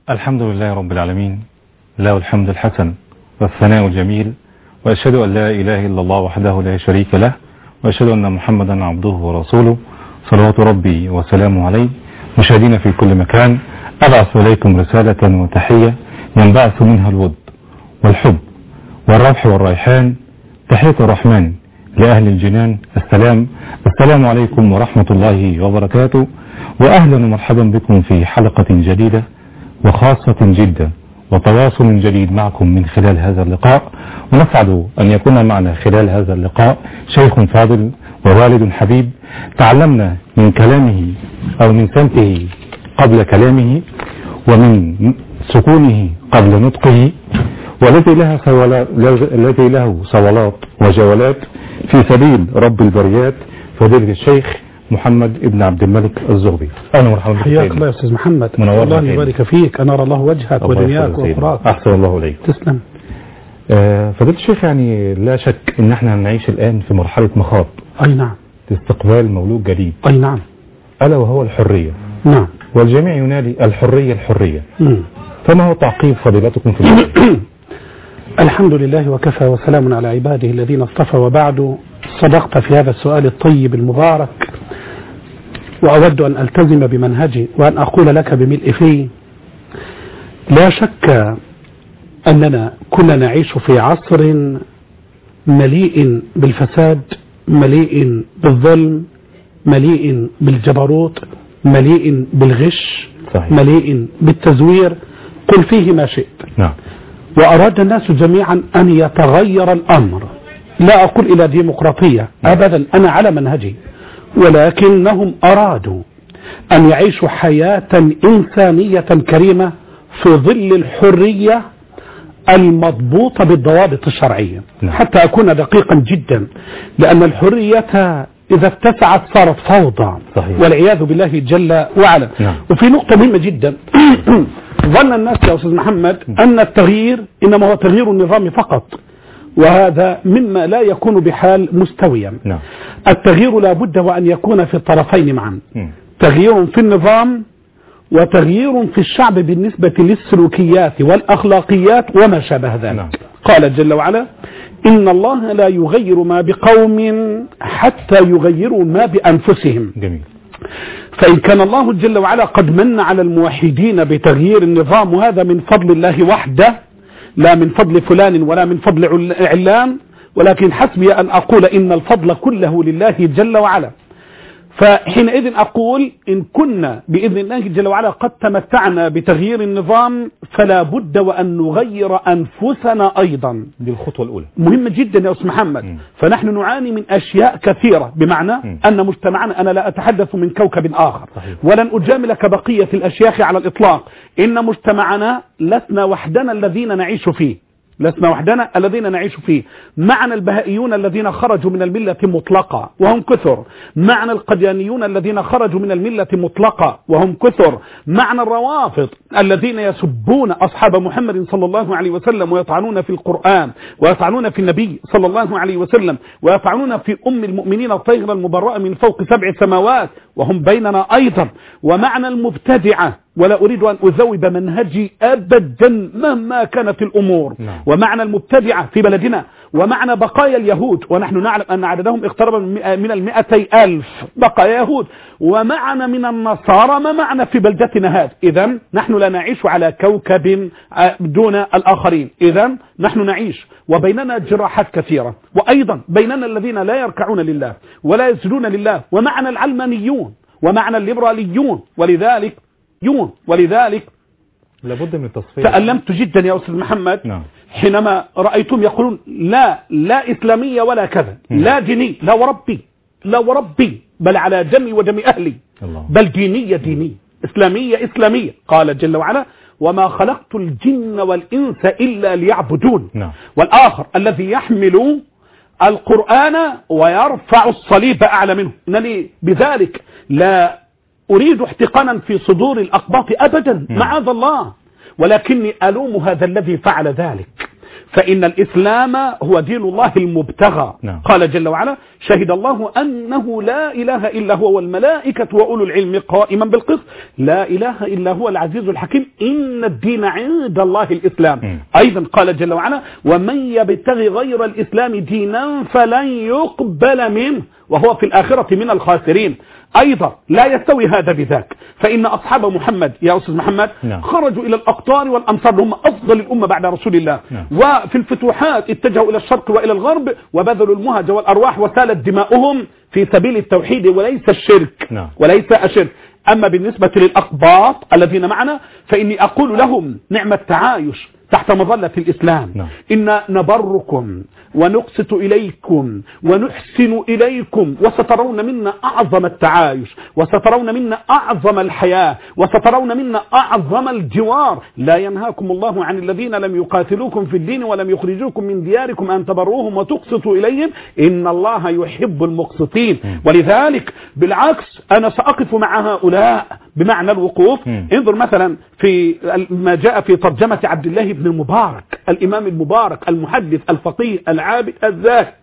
الحمد لله رب العالمين له الحمد الحسن والثناء الجميل وأشهد أن لا إله إلا الله وحده لا شريك له وأشهد أن محمدا عبده ورسوله صلوات ربي وسلامه عليه مشاهدين في كل مكان أبعث إليكم رسالة وتحية ينبعث منها الود والحب والروح والريحان تحية الرحمن لأهل الجنان السلام السلام عليكم ورحمة الله وبركاته وأهلا ومرحبا بكم في حلقة جديدة وخاصة جدا وتواصل جديد معكم من خلال هذا اللقاء ونسعد أن يكون معنا خلال هذا اللقاء شيخ فاضل ووالد حبيب تعلمنا من كلامه أو من سمته قبل كلامه ومن سكونه قبل نطقه والذي لها صولات الذي له صولات وجولات في سبيل رب البريات فضيلة الشيخ محمد ابن عبد الملك الزغبي اهلا ومرحبا بك حياك الله يا استاذ محمد منورنا الله خير. يبارك فيك انار الله وجهك الله ودنياك يحفظك سيدنا. واخراك احسن الله اليك تسلم آه، فضيلة الشيخ يعني لا شك ان احنا نعيش الان في مرحلة مخاض اي نعم لاستقبال مولود جديد اي نعم الا وهو الحرية نعم والجميع ينادي الحرية الحرية مم. فما هو تعقيب فضيلتكم في البداية؟ الحمد لله وكفى وسلام على عباده الذين اصطفى وبعد صدقت في هذا السؤال الطيب المبارك وأود أن ألتزم بمنهجي وأن أقول لك بملء فيه لا شك أننا كنا نعيش في عصر مليء بالفساد مليء بالظلم مليء بالجبروت مليء بالغش صحيح. مليء بالتزوير قل فيه ما شئت نعم وأراد الناس جميعا أن يتغير الأمر لا أقول إلى ديمقراطية أبدا أنا على منهجي ولكنهم أرادوا أن يعيشوا حياة إنسانية كريمة في ظل الحرية المضبوطة بالضوابط الشرعية نعم. حتى أكون دقيقا جدا لأن الحرية إذا اتسعت صارت فوضى صحيح. والعياذ بالله جل وعلا نعم. وفي نقطة مهمة جدا ظن الناس يا أستاذ محمد أن التغيير إنما هو تغيير النظام فقط وهذا مما لا يكون بحال مستويا نعم التغيير لا بد وأن يكون في الطرفين معا مم. تغيير في النظام وتغيير في الشعب بالنسبة للسلوكيات والأخلاقيات وما شابه ذلك نعم. قال جل وعلا إن الله لا يغير ما بقوم حتى يغيروا ما بأنفسهم جميل فإن كان الله جل وعلا قد من على الموحدين بتغيير النظام وهذا من فضل الله وحده لا من فضل فلان ولا من فضل عل- علان ولكن حسبي أن أقول إن الفضل كله لله جل وعلا فحينئذ أقول إن كنا بإذن الله جل وعلا قد تمتعنا بتغيير النظام فلا بد وأن نغير أنفسنا أيضا دي الخطوة الأولى مهمة جدا يا أستاذ محمد مم. فنحن نعاني من أشياء كثيرة بمعنى مم. أن مجتمعنا أنا لا أتحدث من كوكب آخر صحيح. ولن أجاملك بقية الأشياخ على الإطلاق إن مجتمعنا لسنا وحدنا الذين نعيش فيه لسنا وحدنا الذين نعيش فيه معنا البهائيون الذين خرجوا من الملة مطلقة وهم كثر معنا القديانيون الذين خرجوا من الملة مطلقة وهم كثر معنا الروافض الذين يسبون أصحاب محمد صلى الله عليه وسلم ويطعنون في القرآن ويطعنون في النبي صلى الله عليه وسلم ويطعنون في أم المؤمنين الطير المبرأة من فوق سبع سماوات وهم بيننا أيضا ومعنا المبتدعة ولا أريد أن أذوب منهجي أبدا مهما كانت الأمور نعم. ومعنى المبتدعة في بلدنا ومعنى بقايا اليهود ونحن نعلم أن عددهم اقترب من مئة- من المئتي ألف بقايا يهود ومعنا من النصارى ما معنا في بلدتنا هذه إذا نحن لا نعيش على كوكب آه، دون الآخرين إذا نحن نعيش وبيننا جراحات كثيرة وأيضا بيننا الذين لا يركعون لله ولا يسجدون لله ومعنا العلمانيون ومعنا الليبراليون ولذلك يون ولذلك لابد من التصفية تألمت جدا يا أستاذ محمد نعم حينما رأيتهم يقولون لا لا إسلامية ولا كذا لا ديني لا وربي لا وربي بل على دمي ودم أهلي الله بل دينية دينية إسلامية إسلامية قال جل وعلا وما خلقت الجن والإنس إلا ليعبدون نعم والآخر الذي يحمل القرآن ويرفع الصليب أعلى منه إنني بذلك لا أريد احتقانا في صدور الأقباط أبدا معاذ الله ولكني ألوم هذا الذي فعل ذلك فإن الإسلام هو دين الله المبتغى نعم. قال جل وعلا شهد الله أنه لا إله إلا هو والملائكة وأولو العلم قائما بالقسط لا إله إلا هو العزيز الحكيم إن الدين عند الله الإسلام مم. أيضا قال جل وعلا ومن يبتغي غير الإسلام دينا فلن يقبل منه وهو في الآخرة من الخاسرين أيضا لا يستوي هذا بذاك فإن أصحاب محمد يا أستاذ محمد نعم. خرجوا إلى الأقطار والأمصار هم أفضل الأمة بعد رسول الله نعم. وفي الفتوحات اتجهوا إلى الشرق وإلى الغرب وبذلوا المهج والأرواح وسالت دماؤهم في سبيل التوحيد وليس الشرك نعم. وليس الشرك أما بالنسبة للأقباط الذين معنا فإني أقول لهم نعم التعايش تحت مظلة الإسلام نعم. إن نبركم ونقسط إليكم ونحسن إليكم وسترون منا أعظم التعايش وسترون منا أعظم الحياة وسترون منا أعظم الجوار لا ينهاكم الله عن الذين لم يقاتلوكم في الدين ولم يخرجوكم من دياركم أن تبروهم وتقسطوا إليهم إن الله يحب المقسطين ولذلك بالعكس أنا سأقف مع هؤلاء بمعنى الوقوف مم. انظر مثلا في ما جاء في ترجمة عبد الله بن المبارك الإمام المبارك المحدث الفقيه العابد الزاهد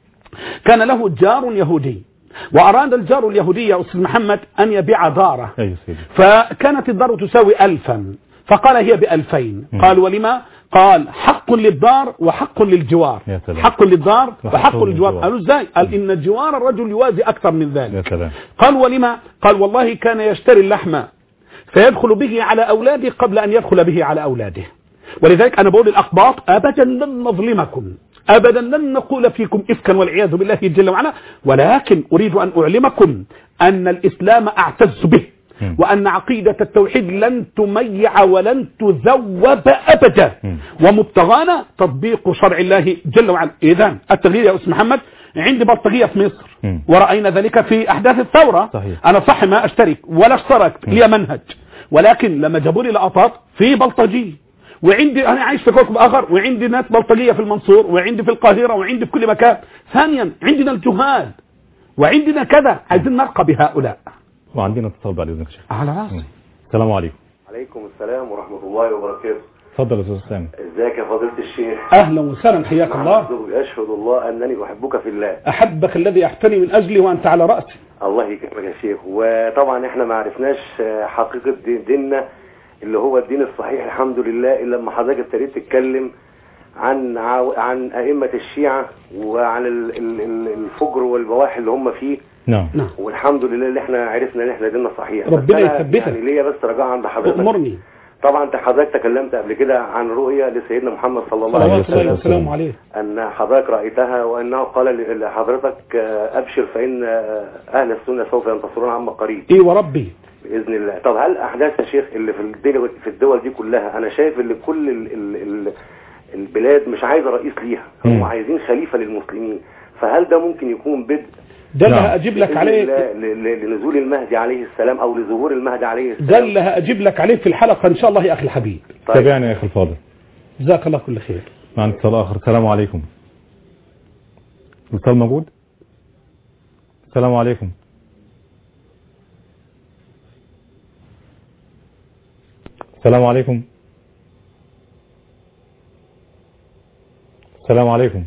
كان له جار يهودي وأراد الجار اليهودي يا أستاذ محمد أن يبيع داره أيوة سيدي فكانت الدار تساوي ألفا فقال هي بألفين مم. قال ولما قال حق للدار وحق للجوار يا سلام. حق للدار وحق وحق للجوار للجوار. قالوا ازاي قال إن جوار الرجل يوازي أكثر من ذلك يا سلام قال ولما قال والله كان يشتري اللحم فيدخل به على أولاده قبل أن يدخل به على أولاده ولذلك أنا بقول للأقباط أبدا لن نظلمكم أبدا لن نقول فيكم إفكا والعياذ بالله جل وعلا ولكن أريد أن أعلمكم أن الإسلام أعتز به مم. وأن عقيدة التوحيد لن تميع ولن تذوب أبدا مم. ومبتغانا تطبيق شرع الله جل وعلا إذا التغيير يا أستاذ محمد عندي بلطجية في مصر مم. ورأينا ذلك في أحداث الثورة صحيح. أنا صح ما أشترك ولا اشتركت لي منهج ولكن لما جابوا لي لقطات في بلطجي وعندي أنا عايش في كوكب آخر وعندي ناس بلطجية في المنصور وعندي في القاهرة وعندي في كل مكان ثانيا عندنا الجهاد وعندنا كذا عايزين نرقى بهؤلاء وعندنا اتصال بعد إذنك يا شيخ على راسي السلام عليكم عليكم السلام ورحمة الله وبركاته اتفضل يا أستاذ سامي ازيك يا فضيلة الشيخ أهلا وسهلا حياك الله محمد أشهد الله أنني أحبك في الله أحبك الذي أحتني من أجلي وأنت على رأسي الله يكرمك يا شيخ وطبعا احنا ما عرفناش آه، حقيقة دين- ديننا اللي هو الدين الصحيح الحمد لله إلا لما حضرتك ابتديت تتكلم عن عو- عن أئمة الشيعة وعن ال- ال- ال- الفجر والبواحي اللي هم فيه نعم نعم والحمد لله اللي احنا عرفنا ان احنا ديننا صحيح ربنا بس أنا يثبتك. يعني ليا بس رجاء عند حضرتك أمرني طبعا انت حضرتك تكلمت قبل كده عن رؤية لسيدنا محمد صلى الله عليه صلوات الله وسلم وسلامه عليه أن حضرتك رأيتها وأنه قال ل- لحضرتك آه، أبشر فإن آه، أهل السنة سوف ينتصرون عما قريب إيه وربي بإذن الله طب هل أحداث يا شيخ اللي في الدول, في الدول دي كلها أنا شايف ان كل ال ال ال البلاد مش عايزة رئيس ليها هم مم. عايزين خليفة للمسلمين فهل ده ممكن يكون بدء ده اللي نعم. هأجيب لك بإذن عليه الله ل- ل- لنزول المهدي عليه السلام أو لظهور المهدي عليه ده السلام اللي هأجيب لك عليه في الحلقة إن شاء الله يا أخي الحبيب طيب. تابعني يا أخي الفاضل جزاك الله كل خير مع اتصال آخر السلام عليكم الاتصال موجود السلام عليكم السلام عليكم السلام عليكم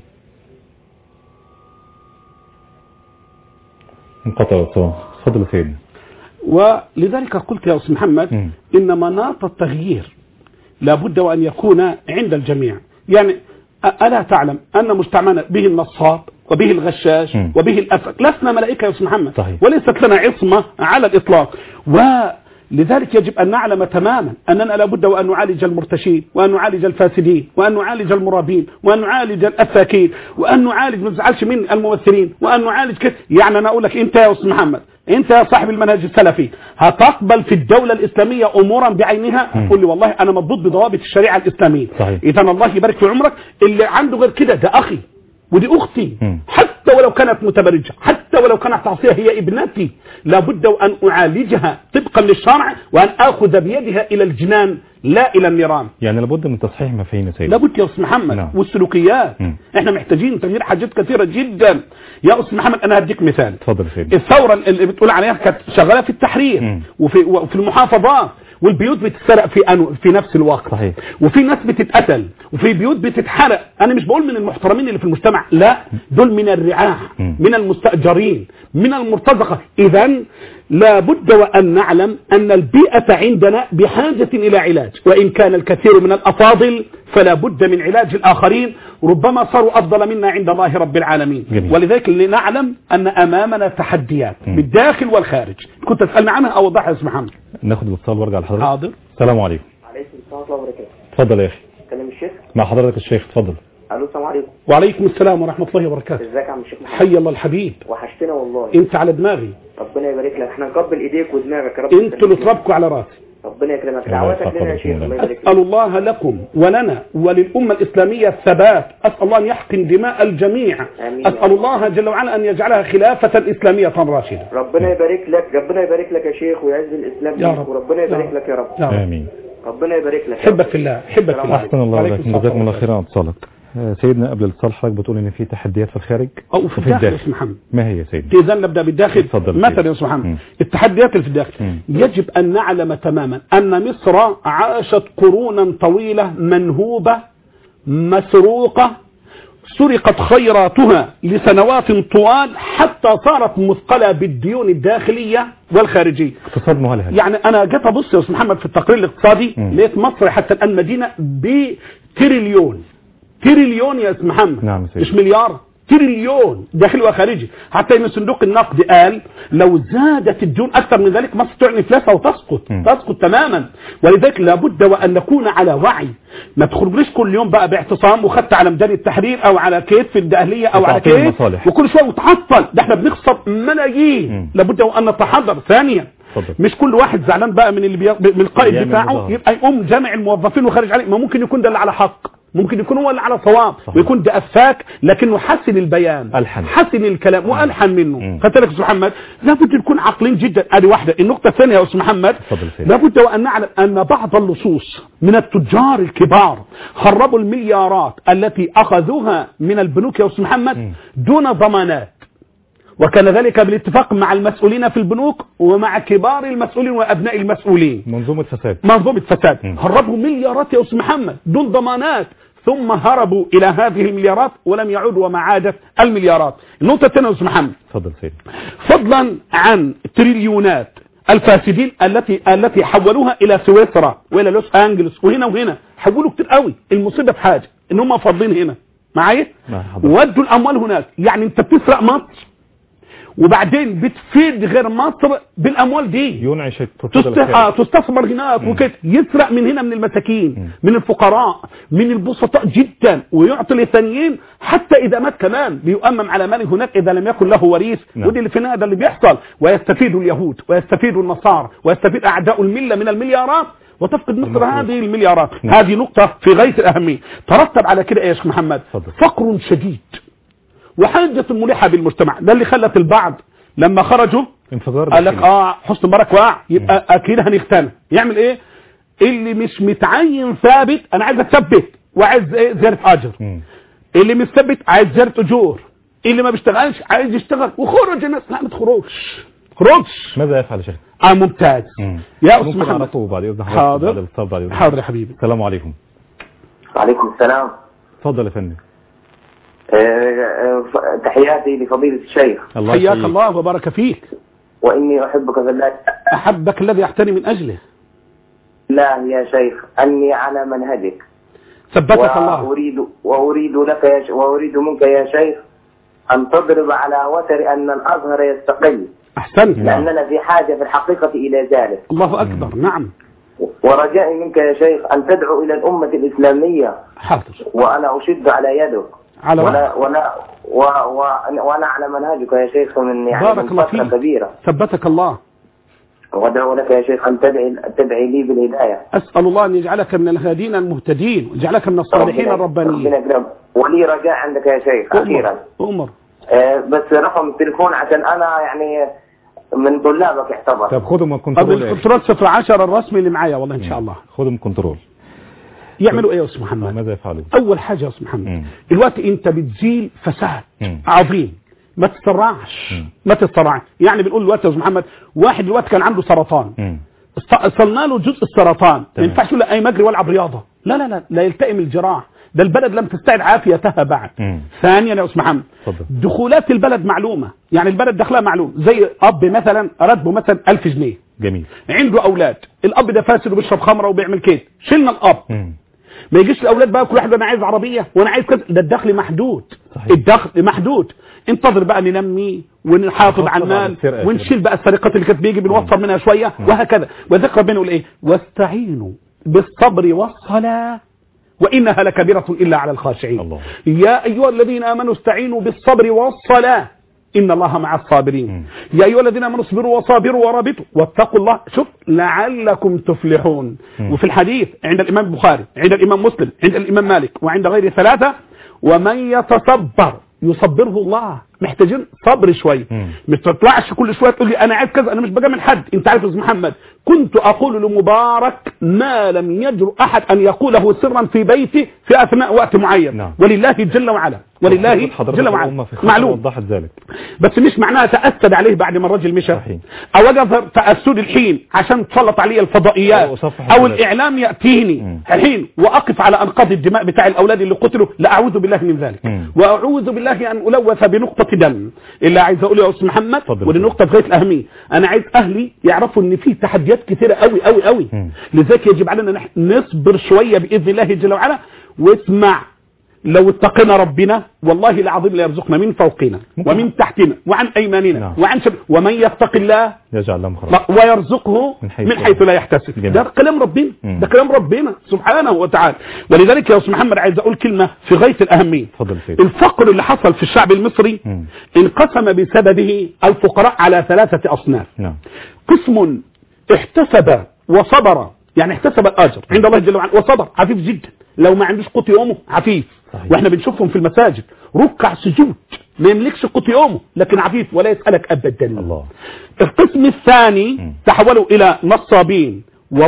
انقطع الاتصال تفضل يا سيدنا ولذلك قلت يا أستاذ محمد مم. إن مناط التغيير لابد وأن يكون عند الجميع يعني أ- ألا تعلم أن مجتمعنا به النصاب وبه الغشاش مم. وبه الأفك لسنا ملائكة يا أستاذ محمد صحيح. وليست لنا عصمة على الإطلاق ولذلك يجب أن نعلم تماما أننا لابد وأن نعالج المرتشين وأن نعالج الفاسدين وأن نعالج المرابين وأن نعالج الأفاكين وأن نعالج ما تزعلش من الممثلين وأن نعالج كده يعني أنا أقول لك أنت يا أستاذ محمد أنت يا صاحب المنهج السلفي هتقبل في الدولة الإسلامية أمورا بعينها مم. قول لي والله أنا مضبوط بضوابط الشريعة الإسلامية صحيح. إذا الله يبارك في عمرك اللي عنده غير كده ده أخي ودي أختي مم. حتى ولو كانت متبرجة حتى ولو كانت تعصيها هي ابنتي لابد وأن أعالجها طبقا للشرع وأن آخذ بيدها إلى الجنان لا إلى النيران يعني لابد من تصحيح مفاهيم يا سيدنا لابد يا أستاذ محمد نعم. والسلوكيات مم. احنا محتاجين تغيير حاجات كثيرة جدا يا أستاذ محمد أنا هديك مثال اتفضل يا سيدنا الثورة اللي بتقول عليها كانت شغالة في التحرير مم. وفي, وفي المحافظات والبيوت بتتسرق في أنو في نفس الوقت صحيح. وفي ناس بتتقتل وفي بيوت بتتحرق انا مش بقول من المحترمين اللي في المجتمع لا دول من الرعاع مم. من المستأجرين من المرتزقة اذا لابد وان نعلم ان البيئة عندنا بحاجة الى علاج وان كان الكثير من الافاضل فلا بد من علاج الاخرين ربما صاروا افضل منا عند الله رب العالمين جميل. ولذلك لنعلم ان امامنا تحديات مم. بالداخل والخارج كنت تسألني عنها او اوضحها يا استاذ محمد ناخد الاتصال وارجع لحضرتك حاضر السلام عليكم عليكم السلام ورحمة الله وبركاته اتفضل يا اخي كلام الشيخ مع حضرتك الشيخ اتفضل الو السلام عليكم وعليكم السلام ورحمة الله وبركاته ازيك يا عم الشيخ محمد حي الله الحبيب وحشتنا والله انت على دماغي ربنا يبارك لك احنا نقبل ايديك ودماغك يا رب انتوا اللي تربكوا على راسي ربنا يكرمك الله دعواتك يحفظك لنا يا شيخ ويكرمك. الله يبارك أسأل لك الله لكم ولنا وللأمة الإسلامية الثبات أسأل الله أن يحقن دماء الجميع آمين. أسأل الله جل وعلا أن يجعلها خلافة إسلامية راشدة ربنا يبارك لك ربنا يبارك لك يا شيخ ويعز الاسلام يا ليك رب. وربنا يا يبارك رب. لك يا رب يا رب امين ربنا يبارك لك يا حبك رب. في الله حبك في الله احسن الله وعليكم عليكم السلام جزاكم الله ورحمة خيرا على اتصالك آه، سيدنا قبل الاتصال حضرتك بتقول ان في تحديات في الخارج أو في الداخل يا أستاذ محمد ما هي يا سيدي إذا نبدأ بالداخل اتفضل. مثلا يا أستاذ محمد مم. التحديات اللي في الداخل مم. يجب أن نعلم تماما أن مصر عاشت قرونا طويلة منهوبة مسروقة سرقت خيراتها لسنوات طوال حتى صارت مثقلة بالديون الداخلية والخارجية اقتصاد مهلهل يعني انا جيت ابص يا استاذ محمد في التقرير الاقتصادي مم. لقيت مصر حتى الان مدينه بتريليون تريليون يا استاذ محمد نعم يا سيدي. مش مليار تريليون داخلي وخارجي حتى ان صندوق النقد قال لو زادت الديون اكثر من ذلك مصر تعلن افلاسها وتسقط مم. تسقط تماما ولذلك لابد وان نكون على وعي ما تخرجليش كل يوم بقى باعتصام وخدت على ميدان التحرير او على كيف في الدقهليه او على وتعطيل كيف المصالح. وكل شويه وتعطل ده احنا بنخسر ملايين مم. لابد وان نتحضر ثانيا اتفضل. مش كل واحد زعلان بقى من اللي بي... من القائد بيعمل بتاعه مظاهرة. يبقى يقوم جامع الموظفين وخارج عليه ما ممكن يكون ده اللي على حق ممكن يكون هو اللي على صواب صحيح. ويكون ده افاك لكنه حسن البيان ألحن. حسن الكلام والحن منه مم. خدت بالك يا استاذ محمد لابد نكون عاقلين جدا ادي واحده النقطه الثانيه يا استاذ محمد اتفضل سيدي. لابد وان نعلم ان بعض اللصوص من التجار الكبار خربوا المليارات التي اخذوها من البنوك يا استاذ محمد مم. دون ضمانات وكان ذلك بالاتفاق مع المسؤولين في البنوك ومع كبار المسؤولين وابناء المسؤولين منظومه فساد منظومه فساد مم. هربوا مليارات يا استاذ محمد دون ضمانات ثم هربوا الى هذه المليارات ولم يعودوا وما عادت المليارات النقطه الثانيه يا استاذ محمد اتفضل سيدي فضلا عن تريليونات الفاسدين التي التي حولوها الى سويسرا والى لوس انجلوس وهنا وهنا حولوا كتير قوي المصيبه في حاجه ان هم فاضلين هنا معايا مع حضرتك. ودوا الاموال هناك يعني انت بتسرق مصر وبعدين بتفيد غير مصر بالاموال دي ينعش التفضل تست- آه، الخارج. تستثمر هناك وكده يسرق من هنا من المساكين من الفقراء من البسطاء جدا ويعطي للثانيين حتى اذا مات كمان بيؤمم على ماله هناك اذا لم يكن له وريث نعم. ودي اللي في النهايه ده اللي بيحصل ويستفيد اليهود ويستفيد النصارى ويستفيد اعداء المله من المليارات وتفقد مصر المفروض. هذه المليارات نعم. هذه نقطه في غايه الاهميه ترتب على كده ايه يا شيخ محمد اتفضل. فقر شديد وحاجه ملحه بالمجتمع ده اللي خلت البعض لما خرجوا انفجار قال لك داخلي. اه حسن مبارك وقع يبقى اكيد هنختنى يعمل ايه اللي مش متعين ثابت انا عايز اثبت وعايز ايه زياده اجر مم. اللي مش ثابت عايز زياده اجور اللي ما بيشتغلش عايز يشتغل وخرج الناس لا ما تخرجش خرجش ماذا يفعل يا شيخ اه ممتاز مم. يا استاذ ممكن محمد اعرفه بعد اذن حضرتك حاضر. بعد الاتصال بعد اذن حاضر يا حبيبي السلام عليكم وعليكم السلام اتفضل يا فندم آه، آه، ف- تحياتي لفضيلة الشيخ الله حياك يحييك. الله وبارك فيك وإني أحبك في الله احبك الذي احتني من اجله الله يا شيخ أني على منهجك ثبتك الله وأريد وأريد لك يا ش... وأريد منك يا شيخ أن تضرب على وتر أن الأزهر يستقل احسنت نعم. لأننا في حاجة في الحقيقة إلى ذلك الله اكبر نعم ورجائي منك يا شيخ أن تدعو إلى الأمة الإسلامية حاضر وأنا أشد على يدك على وقت ولا ولا و و وأنا على منهجك يا شيخ من يعني بارك من الله فترة فيك. كبيرة ثبتك الله وأدعو لك يا شيخ أن تدعي تدعي لي بالهداية أسأل الله أن يجعلك من الهادين المهتدين ويجعلك من الصالحين ربنا- الربانيين ربنا يكرمك. ولي رجاء عندك يا شيخ أخيرا أمر أمر آه، بس رقم التليفون عشان أنا يعني من طلابك يعتبر طب خدوا من طب الكنترول يا أخي. الكنترول صفر عشر الرسمي اللي معايا والله إن شاء الله خدوا من الكنترول يعملوا إيه يا أستاذ محمد ماذا يفعلون أول حاجة يا أستاذ محمد مم. دلوقتي أنت بتزيل فساد مم. عظيم ما تتسرعش مم. ما تتسرعش يعني بنقول دلوقتي يا أستاذ محمد واحد دلوقتي كان عنده سرطان مم. ص- صلنا له جزء السرطان ما تمام. ينفعش يقول لا اي مجري والعب رياضه لا لا لا لا يلتئم الجراح ده البلد لم تستعد عافيتها بعد مم. ثانيا يا استاذ محمد اتفضل. دخولات البلد معلومه يعني البلد دخلها معلوم زي اب مثلا راتبه مثلا 1000 جنيه جميل عنده اولاد الاب ده فاسد وبيشرب خمره وبيعمل كده شلنا الاب مم. ما يجيش الاولاد بقى كل واحد انا عايز عربيه وانا عايز كذا ده الدخل محدود صحيح. الدخل محدود انتظر بقى ننمي ونحافظ نحافظ على على المال السرقة كده. ونشيل بقى السرقات اللي كانت بيجي بنوفر منها شويه وهكذا وذكر ربنا يقول ايه واستعينوا بالصبر والصلاه وانها لكبيره الا على الخاشعين الله. يا ايها الذين امنوا استعينوا بالصبر والصلاه ان الله مع الصابرين مم. يا ايها الذين امنوا اصبروا وصابروا ورابطوا واتقوا الله شوف لعلكم تفلحون مم. وفي الحديث عند الامام البخاري عند الامام مسلم عند الامام مالك وعند غير ثلاثه ومن يتصبر يصبره الله محتاجين صبر شويه مم. ما تطلعش كل شويه تقول لي انا عايز كذا انا مش بجامل حد انت عارف يا استاذ محمد كنت اقول لمبارك ما لم يجرؤ احد ان يقوله سرا في بيتي في اثناء وقت معين نعم. ولله جل وعلا ولله حضرتك جل الأمة وعلا في خطر معلوم وضحت ذلك بس مش معناها تأسد عليه بعد ما الراجل مشى صحيح. او اجذر تأسد الحين عشان تسلط علي الفضائيات أو صفحة او البلد. الاعلام يأتيني مم. الحين واقف على انقاض الدماء بتاع الاولاد اللي قتلوا لا اعوذ بالله من ذلك مم. واعوذ بالله ان الوث بنقطة دم اللي عايز اقول يا استاذ محمد اتفضل. ودي نقطة في غاية الاهمية انا عايز اهلي يعرفوا ان في تحديات كثيرة قوي قوي قوي مم. لذلك يجب علينا نح- نصبر شوية باذن الله جل وعلا واسمع لو اتقينا ربنا والله العظيم لا يرزقنا من فوقنا ممكن. ومن تحتنا وعن ايماننا نعم. وعن شب ومن يتق الله يجعل لهم خرج ويرزقه من حيث من حيث لا يحتسب جميل. ده كلام ربنا مم. ده كلام ربنا سبحانه وتعالى ولذلك يا استاذ محمد عايز اقول كلمه في غايه الاهميه اتفضل سيدي الفقر اللي حصل في الشعب المصري مم. انقسم بسببه الفقراء على ثلاثه اصناف نعم قسم احتسب وصبر يعني احتسب الاجر عند الله جل وعلا وصبر عفيف جدا لو ما عندوش قوت يومه عفيف صحيح. واحنا بنشوفهم في المساجد ركع سجود ما يملكش قوت يومه لكن عفيف ولا يسالك ابدا الله القسم الثاني مم. تحولوا الى نصابين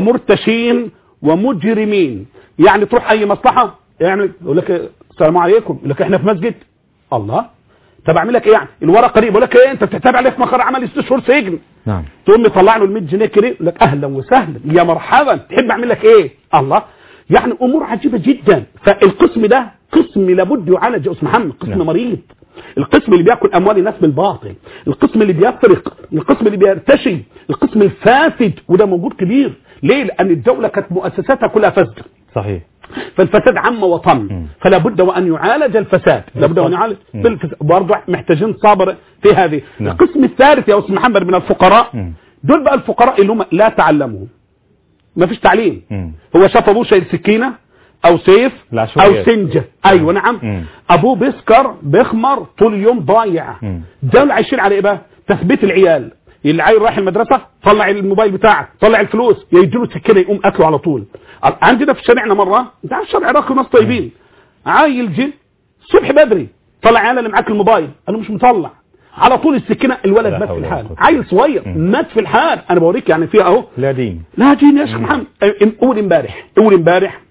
ومرتشين ومجرمين يعني تروح اي مصلحه يعمل يقول لك السلام عليكم يقول لك احنا في مسجد الله طب اعمل لك ايه يعني الورقه دي بيقول لك ايه انت بتحتاج عليه في مخر عمل ست شهور سجن نعم تقوم مطلع له ال 100 جنيه كده يقول لك اهلا وسهلا يا مرحبا تحب اعمل لك ايه الله يعني امور عجيبه جدا فالقسم ده قسم لابد يعالج يا استاذ محمد قسم نعم. مريض القسم اللي بياكل اموال الناس بالباطل القسم اللي بيسرق القسم اللي بيرتشي القسم الفاسد وده موجود كبير ليه لان الدوله كانت مؤسساتها كلها فاسده صحيح فالفساد عم وطن مم. فلا بد وان يعالج الفساد لا بد وان يعالج مم. بالفساد برضه محتاجين صبر في هذه نعم. القسم الثالث يا استاذ محمد من الفقراء مم. دول بقى الفقراء اللي هم لا تعلموا ما فيش تعليم مم. هو شاف ابوه شايل سكينه او سيف او العشوائيات. سنجه ايوه نعم مم. ابوه بيسكر بيخمر طول اليوم ضايع مم. دول عايشين على ايه بقى تثبيت العيال العيل رايح المدرسه طلع الموبايل بتاعك طلع الفلوس يديله سكينه يقوم قتله على طول عندنا في شارعنا مره انت عارف الشارع العراقي ناس طيبين عيل جه الصبح بدري طلع عيال اللي معاك الموبايل قال له مش مطلع على طول السكينه الولد لا مات في حول ولا الحال قوة. عيل صغير مم. مات في الحال انا بوريك يعني فيها اهو لا دين لا دين يا شيخ محمد أم- اول امبارح اول امبارح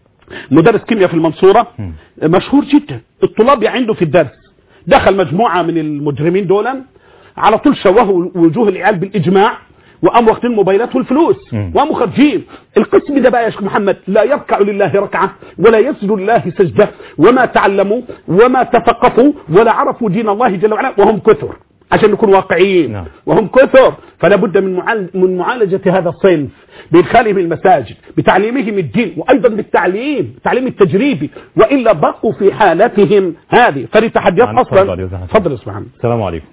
مدرس كيمياء في المنصورة مم. مشهور جدا الطلاب عنده في الدرس دخل مجموعة من المجرمين دولا على طول شوهوا وجوه العيال بالإجماع وقاموا واخدين الموبايلات والفلوس مم. وقاموا خارجين القسم ده بقى يا شيخ محمد لا يركع لله ركعة ولا يسجد لله سجدة وما تعلموا وما تثقفوا ولا عرفوا دين الله جل وعلا وهم كثر عشان نكون واقعيين نعم. وهم كثر فلا بد من معال- من معالجة هذا الصنف بإدخالهم المساجد بتعليمهم الدين وأيضا بالتعليم التعليم التجريبي وإلا بقوا في حالتهم هذه فدي تحديات نعم، اتفضل أصلا يا زلمة. تفضل يا أستاذ محمد السلام عليكم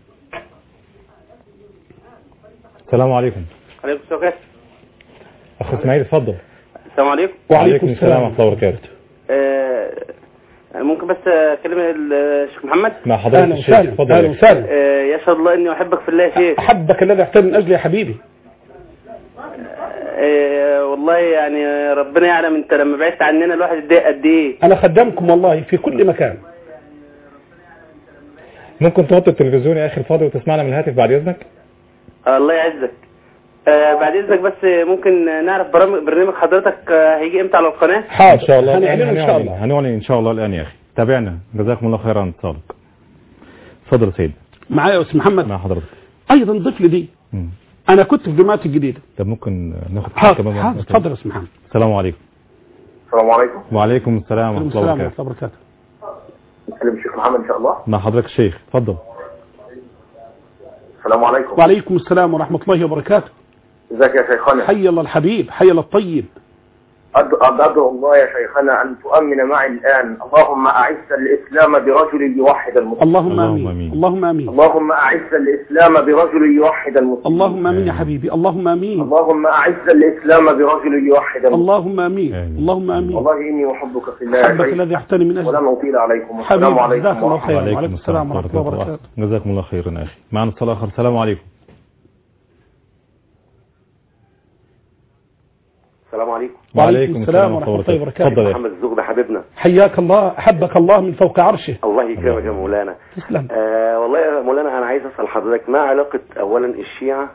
السلام عليكم عليكم السلام اخ اسماعيل اتفضل السلام عليكم وعليكم السلام ورحمه الله وبركاته آه ممكن بس اكلم الشيخ محمد مع حضرتك أهلا الشيخ وسهلا اتفضل أهلا يا شيخ. وسهلا آه يشهد الله اني احبك في الله يا شيخ أحبك الذي أحتاج من أجلي يا حبيبي آه والله يعني ربنا يعلم انت لما بعدت عننا الواحد اتضايق قد ايه أنا خدامكم والله في كل مكان ممكن توطي التلفزيون يا اخي الفاضل وتسمعنا من الهاتف بعد اذنك آه الله يعزك آه بعد اذنك بس ممكن نعرف برامج برنامج حضرتك آه هيجي امتى على القناه حاضر ان شاء الله الآن هنعلنه إن شاء الله هنعلن هنعلن ان شاء الله الان يا اخي تابعنا جزاكم الله خيرا عن اتصالك اتفضل يا سيدي معايا يا أستاذ محمد مع حضرتك أيضا ضيف لي دي مم. انا كنت في جماعه الجديده طب ممكن ناخد حاضر كمان حاضر اتفضل يا استاذ محمد السلام عليكم السلام عليكم وعليكم السلام ورحمه الله السلام ورحمه وبركاته الله وبركاته نتكلم الشيخ محمد ان شاء الله مع حضرتك الشيخ اتفضل السلام عليكم وعليكم السلام ورحمه الله وبركاته ازيك يا شيخنا حي الله الحبيب حي الله الطيب أد- أدعو الله يا شيخنا أن تؤمن معي الآن اللهم أعز الإسلام برجل يوحد المسلمين اللهم اللهم امين آمين. اللهم امين اللهم أعز الإسلام برجل يوحد المسلمين اللهم امين يا حبيبي اللهم امين اللهم أعز الإسلام برجل يوحد المسلمين اللهم امين آمين. اللهم امين والله إني أحبك في الله يا حبك شيخ الذي احتني من ولن اجلك أطيل عليكم السلام حبيبي عليكم جزاك الله ورحمة خيرا وعليكم وعليكم السلام ورحمه الله ورحمة وبركاته جزاكم الله خيرا يا اخي معنا اتصال اخر السلام عليكم السلام عليكم وعليكم السلام ورحمه الله وبركاته اتفضل يا اخي محمد الزغبي حبيبنا حياك الله احبك الله من فوق عرشه الله يكرمك يا مولانا تسلم آه والله يا مولانا انا عايز اسال حضرتك ما علاقه اولا الشيعه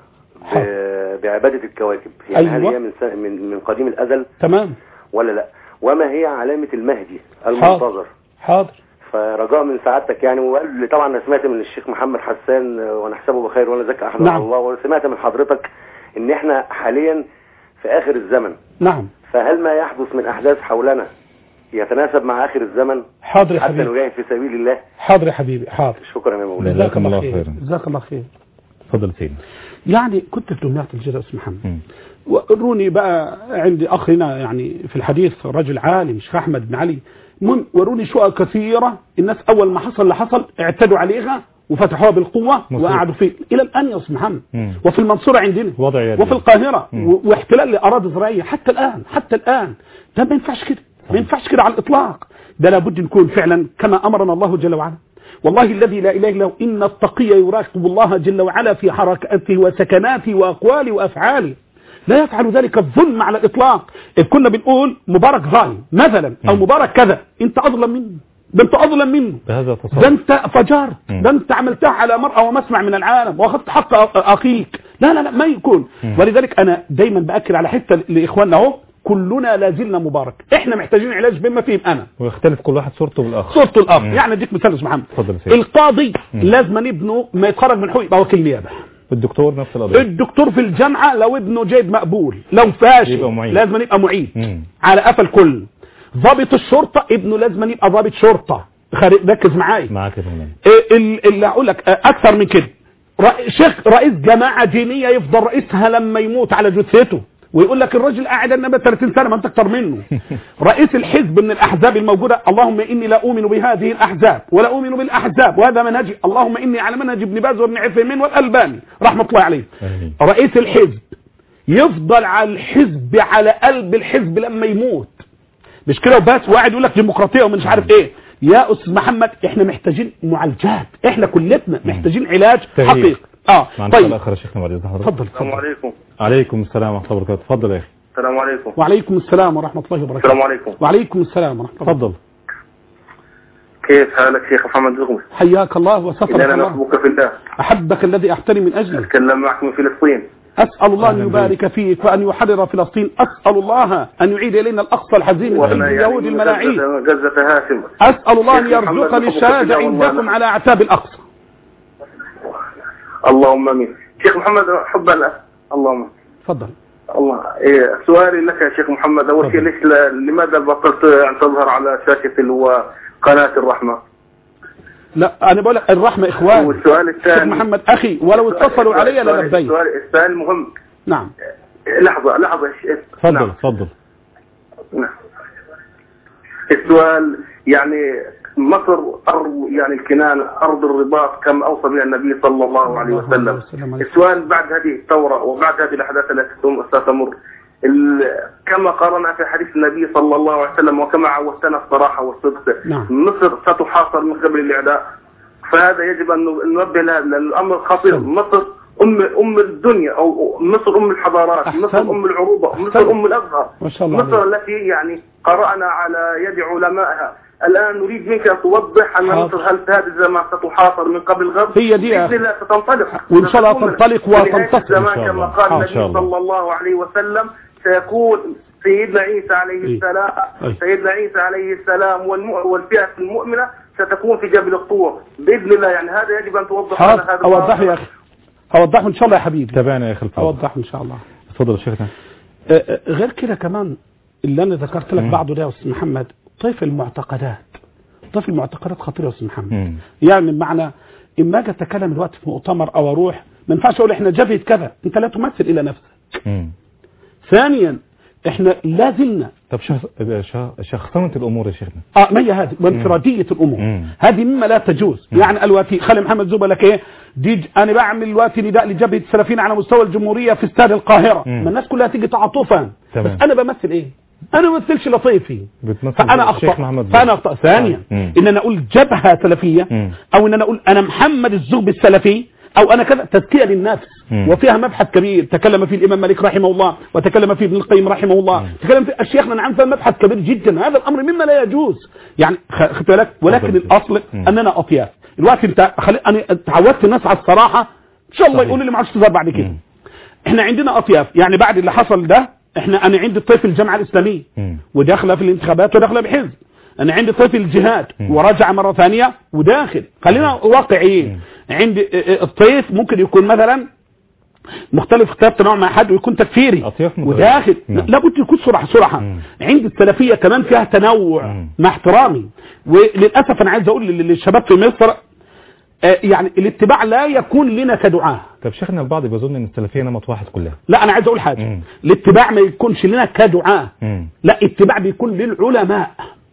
ب- بعباده الكواكب يعني هل أيوة. هي من س- من من قديم الازل تمام ولا لا وما هي علامه المهدي المنتظر حاضر فرجاء من سعادتك يعني وقال طبعا انا سمعت من الشيخ محمد حسان آه، ونحسبه بخير ولا زكى احد نعم. على الله وسمعت من حضرتك ان احنا حاليا في اخر الزمن نعم فهل ما يحدث من احداث حولنا يتناسب مع اخر الزمن حاضر يا حتى حبيبي نجاهد في سبيل الله حاضر يا حبيبي حاضر شكرا يا مولانا جزاك جزاكم الله الله خير خيرا. جزاك الله خير اتفضل سيدنا يعني كنت في جماعه الجزء اسمه محمد مم. وروني بقى عندي اخ هنا يعني في الحديث رجل عالم الشيخ احمد بن علي المهم وروني شقق كثيره الناس اول ما حصل اللي حصل اعتدوا عليها وفتحوها بالقوه مظبوط. وقعدوا فيه الى الان يا استاذ محمد مم. وفي المنصوره عندنا وضع يد وفي القاهره مم. و- واحتلال لاراضي زراعيه حتى الان حتى الان ده ما ينفعش كده ما ينفعش كده على الاطلاق ده لابد نكون فعلا كما امرنا الله جل وعلا والله الذي لا اله الا هو ان التقي يراقب الله جل وعلا في حركاته وسكناته واقواله وافعاله لا يفعل ذلك الظلم على الاطلاق اذ كنا بنقول مبارك ظالم مثلا او مم. مبارك كذا انت اظلم منه ده انت اظلم منه بهذا ده التصرف انت فجرت مم. ده انت عملتها على مرأى ومسمع من العالم واخذت حق أ- اخيك لا لا لا ما يكون مم. ولذلك انا دايما باكد على حته لاخواننا اهو كلنا لا زلنا مبارك احنا محتاجين علاج بما فيه انا ويختلف كل واحد صورته بالاخر صورته الاب مم. يعني اديك مثال يا أستاذ محمد اتفضل يا سيدي. القاضي مم. لازم ابنه ما يتخرج من حقوق يبقى وكيل نيابه الدكتور نفس القضيه الدكتور في الجامعه لو ابنه جيد مقبول لو فاشل يبقى معيد. لازم يبقى معيد مم. على قفا الكل ضابط الشرطه ابنه لازم يبقى ضابط شرطه خارج- ركز معايا معاك يا مولانا إيه ال- اللي اقول لك آه، اكثر من كده رئ- شيخ رئيس جماعه دينيه يفضل رئيسها لما يموت على جثته ويقول لك الراجل قاعد لنا 30 سنه ما انت اكتر منه رئيس الحزب من الاحزاب الموجوده اللهم اني لا اؤمن بهذه الاحزاب ولا اؤمن بالاحزاب وهذا منهجي اللهم اني على منهج ابن باز وابن عثيمين والالباني رحمه الله عليه آمين. رئيس الحزب يفضل على الحزب على قلب الحزب لما يموت مش كده وبس واحد يقول لك ديمقراطيه ومش عارف ايه يا استاذ محمد احنا محتاجين معالجات احنا كلتنا محتاجين علاج تغيير. حقيقي اه معنا طيب الاخر يا شيخنا بعد اذن حضرتك اتفضل السلام اتفضل عليكم عليكم السلام ورحمه الله وبركاته اتفضل يا اخي السلام عليكم وعليكم السلام ورحمه الله وبركاته السلام عليكم وعليكم السلام ورحمه الله اتفضل كيف حالك شيخ محمد زغمي حياك الله وسترك إننا الله نحبك في الله احبك الذي احترم من اجلك أتكلم معك من فلسطين اسال الله ان أهلا يبارك فيك وان يحرر فلسطين اسال الله ان يعيد الينا الاقصى الحزين من وأنا عند يعني يهود من الملاعين غزة غزة هاشم اسال الله ان شيخ محمد يرزقني محمد الشهاده الله عندكم وأنا- على اعتاب الاقصى اللهم امين شيخ محمد حبا لك اللهم تفضل الله إيه سؤالي لك يا شيخ محمد اول شيء تفضل. ليش ل- لماذا بطلت ان تظهر على شاشه اللي هو قناه الرحمه لا انا بقول لك الرحمه اخوان والسؤال الشيخ الثاني محمد اخي ولو اتصلوا علي السؤال- للبيت السؤال السؤال مهم نعم لحظه لحظه ش- اتفضل نعم. اتفضل نعم. السؤال يعني مصر أرض يعني الكنانة أرض الرباط كما أوصى بها النبي صلى الله عليه الله عليه وسلم وسلم عليه. السؤال بعد هذه الثورة وبعد هذه الأحداث التي تم- ستمر ال- كما قرنا في حديث النبي صلى الله عليه وسلم وكما عودتنا الصراحة والصدق نعم. مصر ستحاصر من قبل الإعداء فهذا يجب أن ننبه لهذا لأن الأمر خطير أحسن. مصر أم أم الدنيا أو مصر أم الحضارات أحسن. مصر أم العروبة أحسن. مصر أم الأزهر ما شاء الله مصر عليك. التي يعني قرأنا على يد علمائها الآن نريد منك أن توضح أن حاضر. مصر هل في هذا الزمان ستحاصر من قبل الغرب هي دي يا بإذن الله ستنطلق وإن شاء الله ستكون تنطلق في نهاية وتنتصر. الزمان إن شاء كما الله. قال إن النبي شاء الله. صلى الله عليه وسلم سيكون سيدنا عيسى عليه إيه. السلام أي. سيدنا عيسى عليه السلام والمؤ- والفئة المؤمنة ستكون في جبل الطور بإذن الله يعني هذا يجب أن توضح لنا حاضر هذا اوضح الأمر. يا اخي اوضحه ان شاء الله يا حبيبي تابعنا يا اخي الفاضل اوضحه ان شاء الله اتفضل يا شيخنا آه، آه، غير كده كمان اللي انا ذكرت لك مم. بعضه ده يا استاذ محمد طيف المعتقدات طيف المعتقدات خطيره يا استاذ محمد مم. يعني بمعنى اما اجي اتكلم الوقت في مؤتمر او اروح ما ينفعش اقول احنا جبهه كذا انت لا تمثل الا نفسك مم. ثانيا احنا لا زلنا طب شخص شخ- شخصنة الامور يا شيخنا اه ما هي هذه وانفراديه الامور مم. هذه مما لا تجوز يعني الوقت خلي محمد زوبا لك ايه دي ج- انا بعمل الوقت نداء لجبهه السلفيين على مستوى الجمهوريه في استاد القاهره مم. ما الناس كلها تيجي تعاطفا تمام. بس انا بمثل ايه انا ما بمثلش لطيفي بتمثل فانا الشيخ اخطا محمد فانا زوبا. اخطا ثانيا مم. ان انا اقول جبهه سلفيه مم. او ان انا اقول انا محمد الزغبي السلفي او انا كذا تزكيه للنفس مم. وفيها مبحث كبير تكلم فيه الامام مالك رحمه الله وتكلم فيه ابن القيم رحمه الله تكلم فيه الشيخنا نعم فيها مبحث كبير جدا هذا الامر مما لا يجوز يعني خ- خدت بالك ولكن تفضل. الاصل مم. اننا اطياف الوقت انت خلي انا تعودت الناس على الصراحه ان شاء الله صحيح. يقولوا لي ما عادش تظهر بعد كده مم. احنا عندنا اطياف يعني بعد اللي حصل ده احنا انا عندي الطيف الجامعه الاسلاميه مم. وداخله في الانتخابات وداخله بحزب انا عندي طيف الجهاد مم. ورجع مره ثانيه وداخل خلينا واقعيين عندي اه، اه، الطيف ممكن يكون مثلا مختلف اختلاف تنوع مع حد ويكون تكفيري أطياف متغيرة. وداخل نعم. لابد يكون صراحه صراحه مم. عندي السلفيه كمان فيها تنوع مم. مع احترامي وللاسف انا عايز اقول لل- للشباب في مصر اه، يعني الاتباع لا يكون لنا كدعاه طب شيخنا البعض بيظن ان السلفيه نمط واحد كلها لا انا عايز اقول حاجه مم. الاتباع ما يكونش لنا كدعاه مم. لا اتباع بيكون للعلماء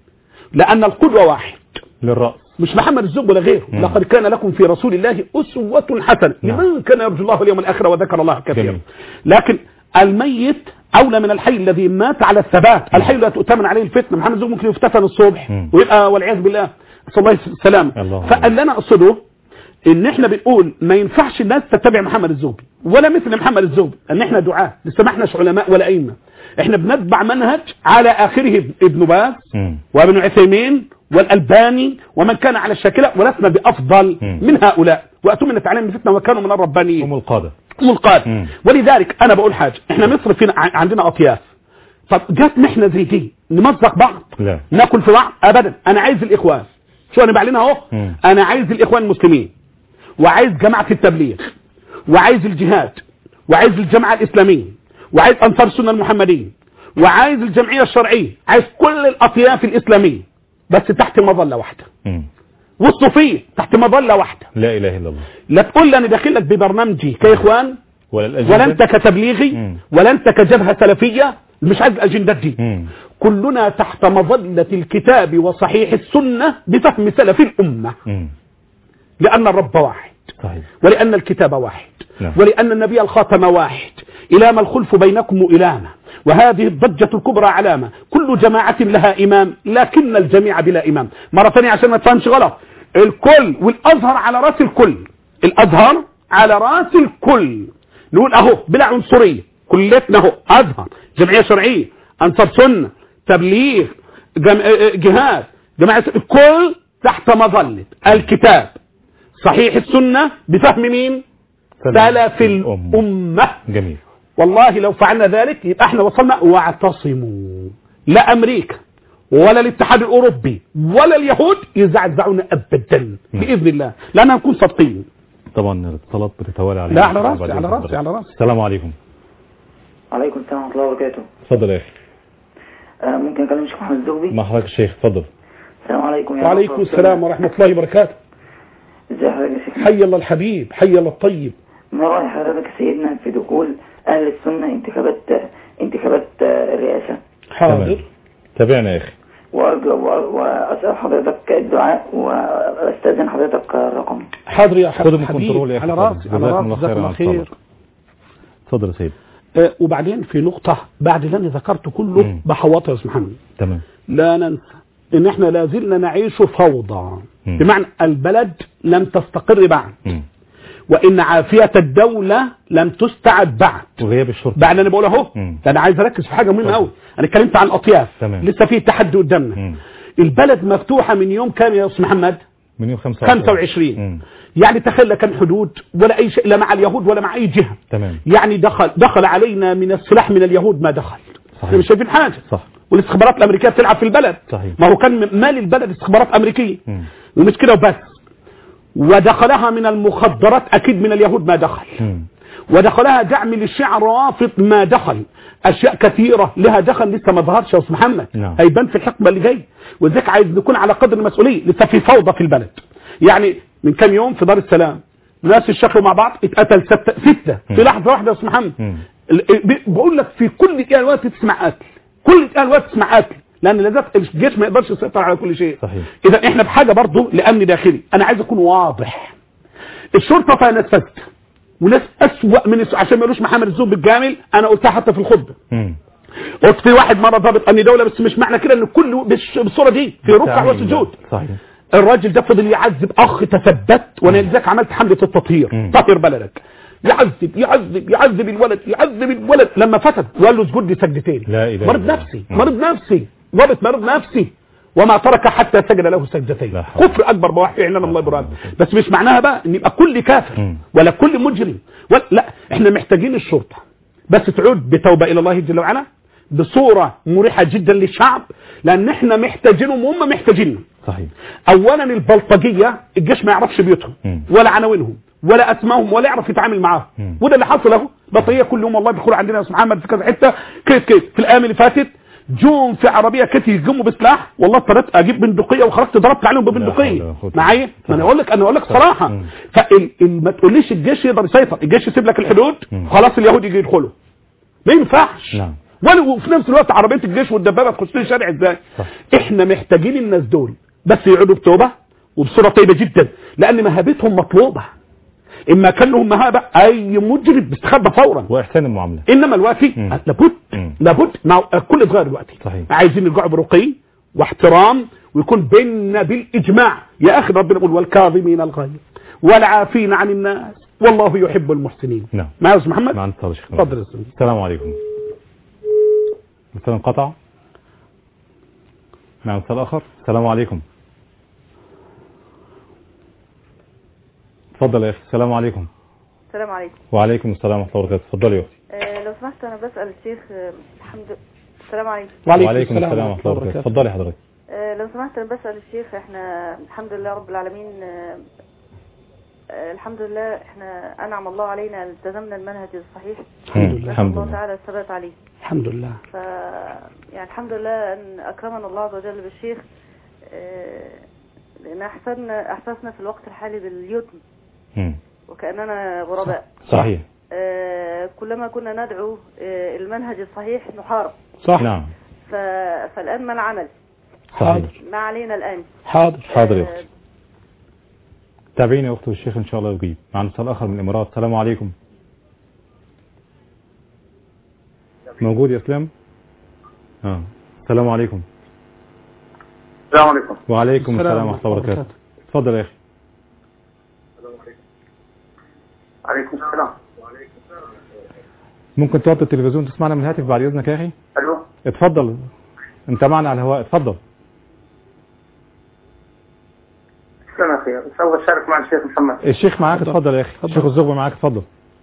لأن القدوة واحد للراس مش محمد الزب ولا غيره مم. لقد كان لكم في رسول الله أسوة حسنة نعم. لمن كان يرجو الله واليوم الآخر وذكر الله كثيرا جميل. لكن الميت أولى من الحي الذي مات على الثبات الحي لا تؤتمن عليه الفتنة محمد الزب ممكن يفتتن الصبح مم. ويبقى والعياذ بالله صلى الله السلام الله فاللي أنا أقصده ان احنا بنقول ما ينفعش الناس تتبع محمد الزهبي ولا مثل محمد الزهبي ان احنا دعاة لسه ما احناش علماء ولا ائمه احنا بنتبع منهج على اخره ابن باز مم. وابن عثيمين والالباني ومن كان على الشاكله ولسنا بافضل مم. من هؤلاء واتوا من التعليم الفتنه وكانوا من الربانيين هم القاده هم القادة مم. ولذلك انا بقول حاجه احنا مصر فينا ع- عندنا اطياف طب جات محنه زي دي نمزق بعض لا ناكل في بعض ابدا انا عايز الاخوان شو انا بعلنها اهو مم. انا عايز الاخوان المسلمين وعايز جماعه التبليغ وعايز الجهاد وعايز الجماعه الاسلاميه وعايز انصار السنه المحمديه وعايز الجمعيه الشرعيه عايز كل الاطياف الاسلاميه بس تحت مظله واحده مم. والصوفيه تحت مظله واحده لا اله الا الله لا تقول لي انا داخل لك ببرنامجي كاخوان ولا الاجنده ولا انت كتبليغي مم. ولا انت كجبهه سلفيه مش عايز الاجندات دي مم. كلنا تحت مظله الكتاب وصحيح السنه بفهم سلف الامه مم. لان الرب واحد صحيح ولأن الكتاب واحد نعم. ولأن النبي الخاتم واحد إلام الخلف بينكم إلامة وهذه الضجة الكبرى علامة كل جماعة لها إمام لكن الجميع بلا إمام مرة ثانية عشان ما تفهمش غلط الكل والأزهر على رأس الكل الأزهر على رأس الكل نقول أهو بلا عنصرية كلتنا أهو أزهر جمعية شرعية أنصار سنة تبليغ جم... جهاد جماعة الكل تحت مظلة الكتاب صحيح السنة بفهم مين سلف الأمة جميل والله لو فعلنا ذلك يبقى احنا وصلنا واعتصموا لا أمريكا ولا الاتحاد الأوروبي ولا اليهود يزعزعون أبدا بإذن الله لأننا نكون صادقين طبعا الاتصالات بتتوالى علينا لا على راسي بعد على إذن راسي حضرتك. على راسي السلام عليكم عليكم السلام ورحمة الله وبركاته اتفضل يا اخي آه ممكن أكلم الشيخ محمد الزغبي مع حضرتك الشيخ اتفضل السلام عليكم يا وعليكم دكتور. السلام ورحمة الله وبركاته ازي حضرتك يا شيخ حي الله الحبيب حي الله الطيب ما رأي حضرتك سيدنا في دخول أهل السنة انتخابات انتخابات آه، الرئاسة حاضر تمام. تابعنا يا اخي وأرجو و- وأسأل حضرتك الدعاء وأستأذن حضرتك الرقم حاضر يا خدوا من حبيب كنترول يا على أخي راسي فضل. على جزاكم الله راسي خيرا جزاك على الله خير اتفضل يا سيدي آه، وبعدين في نقطة بعد اللي أنا ذكرته كله مم. بحوطها يا أستاذ محمد تمام لا ننسى ان احنا لازلنا نعيش فوضى مم. بمعنى البلد لم تستقر بعد مم. وان عافية الدولة لم تستعد بعد وغياب الشرطه بعد انا بقول اهو مم. ده انا عايز اركز في حاجة مهمة اتفضل. قوي انا اتكلمت عن الاطياف تمام. لسه في تحدي قدامنا مم. البلد مفتوحة من يوم كام يا استاذ محمد من يوم 25 25 مم. يعني تخيل لا كان حدود ولا اي شيء لا مع اليهود ولا مع اي جهة تمام يعني دخل دخل علينا من السلاح من اليهود ما دخل صحيح. احنا مش شايفين حاجة صح والاستخبارات الامريكيه بتلعب في البلد صحيح. ما هو كان مال البلد استخبارات امريكيه مم. ومش كده وبس ودخلها من المخدرات اكيد من اليهود ما دخل مم. ودخلها دعم للشيعة الروافض ما دخل اشياء كثيرة لها دخل لسه ما ظهرش يا استاذ محمد نعم. هيبان في الحقبة اللي جاي وذلك عايز نكون على قدر المسؤولية لسه في فوضى في البلد يعني من كام يوم في دار السلام ناس اشتغلوا مع بعض اتقتل ستة, ستة في لحظة واحدة يا استاذ محمد مم. ال- ب- بقول لك في كل دقيقة الوقت تسمع قتل كل دقيقة الوقت تسمع قتل لان لذلك الجيش ما يقدرش يسيطر على كل شيء صحيح. اذا احنا بحاجة برضه لامن داخلي انا عايز اكون واضح الشرطة فيها ناس فاسدة وناس اسوأ من الس- عشان ما يقولوش محمد الزوب بالجامل انا قلتها حتى في الخطبة مم. قلت في واحد مرة ضابط امن دولة بس مش معنى كده ان كل بالش- بالصورة دي في ركع تعميم وسجود ده. صحيح الراجل ده فضل يعذب اخ تثبت وانا لذلك عملت حملة التطهير مم. طهر بلدك يعذب يعذب يعذب الولد يعذب الولد لما فتت وقال له اسجد لي سجدتين لا إله مرض إلا نفسي الله. مرض نفسي ضابط مرض نفسي وما ترك حتى سجد له سجدتين لا حول. كفر اكبر بواحد اعلان الله براد بس مش معناها بقى ان يبقى كل كافر مم. ولا كل مجرم ولا لا احنا محتاجين الشرطه بس تعود بتوبه الى الله جل وعلا بصوره مريحه جدا للشعب لان احنا محتاجينهم وهم محتاجيننا صحيح اولا البلطجيه الجيش ما يعرفش بيوتهم مم. ولا عناوينهم ولا اسمائهم ولا يعرف يتعامل معاهم مم. وده اللي حصل اهو بلطجيه كل يوم والله بيدخلوا عندنا يا استاذ محمد في كذا حته كيف كيف في الايام اللي فاتت جم في عربيه كانت يهجموا بسلاح والله اضطريت اجيب بندقيه وخرجت ضربت عليهم لا حول ولا ببندقيه قوة معايا ما انا اقول لك انا اقول لك صراحه مم. فما تقوليش الجيش يقدر يسيطر الجيش يسيب لك الحدود مم. خلاص اليهود يجي يدخلوا ما ينفعش نعم. ولا وفي نفس الوقت عربيه الجيش والدبابه تخش لي الشارع ازاي صح. احنا محتاجين الناس دول بس يقعدوا بتوبه وبصوره طيبه جدا لان مهابتهم مطلوبه اما كان لهم مهابه اي مجرم بيستخبى فورا واحسان المعامله انما الوقتي مم. لابد مم. لابد مع كل اتغير دلوقتي صحيح. عايزين نرجعوا برقي واحترام ويكون بيننا بالاجماع يا اخي ربنا يقول والكاظمين الغيظ والعافين عن الناس والله يحب المحسنين نعم. معايا يا استاذ محمد مع اتصال يا شيخ اتفضل يا استاذ السلام عليكم الاتصال انقطع مع اتصال اخر السلام عليكم اتفضل يا اخي السلام عليكم السلام عليكم وعليكم السلام ورحمه الله وبركاته اتفضلي يا اختي آه لو سمحت انا بسأل الشيخ آه الحمد السلام عليكم وعليكم السلام ورحمه الله وبركاته اتفضلي حضرتك آه لو سمحت انا بسأل الشيخ احنا الحمد لله رب العالمين آه آه الحمد لله احنا انعم الله علينا ان التزمنا المنهج الصحيح الحمد مم. لله. الحمد الله لله تعالى الثبات عليه الحمد لله ف يعني الحمد لله ان اكرمنا الله عز وجل بالشيخ آه لان احسننا احسسنا في الوقت الحالي باليتم مم. وكاننا غرباء صحيح آه كلما كنا ندعو آه المنهج الصحيح نحارب صح نعم ف... فالآن ما العمل صحيح ما علينا الآن حاضر حاضر يا آه، اختي تابعينا يا اختي والشيخ ان شاء الله يجيب معنا اتصال اخر من الامارات السلام عليكم موجود يا اسلام اه السلام عليكم السلام عليكم وعليكم السلام ورحمه الله وبركاته اتفضل يا اخي عليكم السلام ممكن توطي التلفزيون تسمعنا من الهاتف بعد اذنك يا اخي الو اتفضل انت معنا على الهواء اتفضل سنة خير بس ابغى اشارك مع الشيخ محمد الشيخ معاك اتفضل يا اخي الشيخ الزغبي معاك اتفضل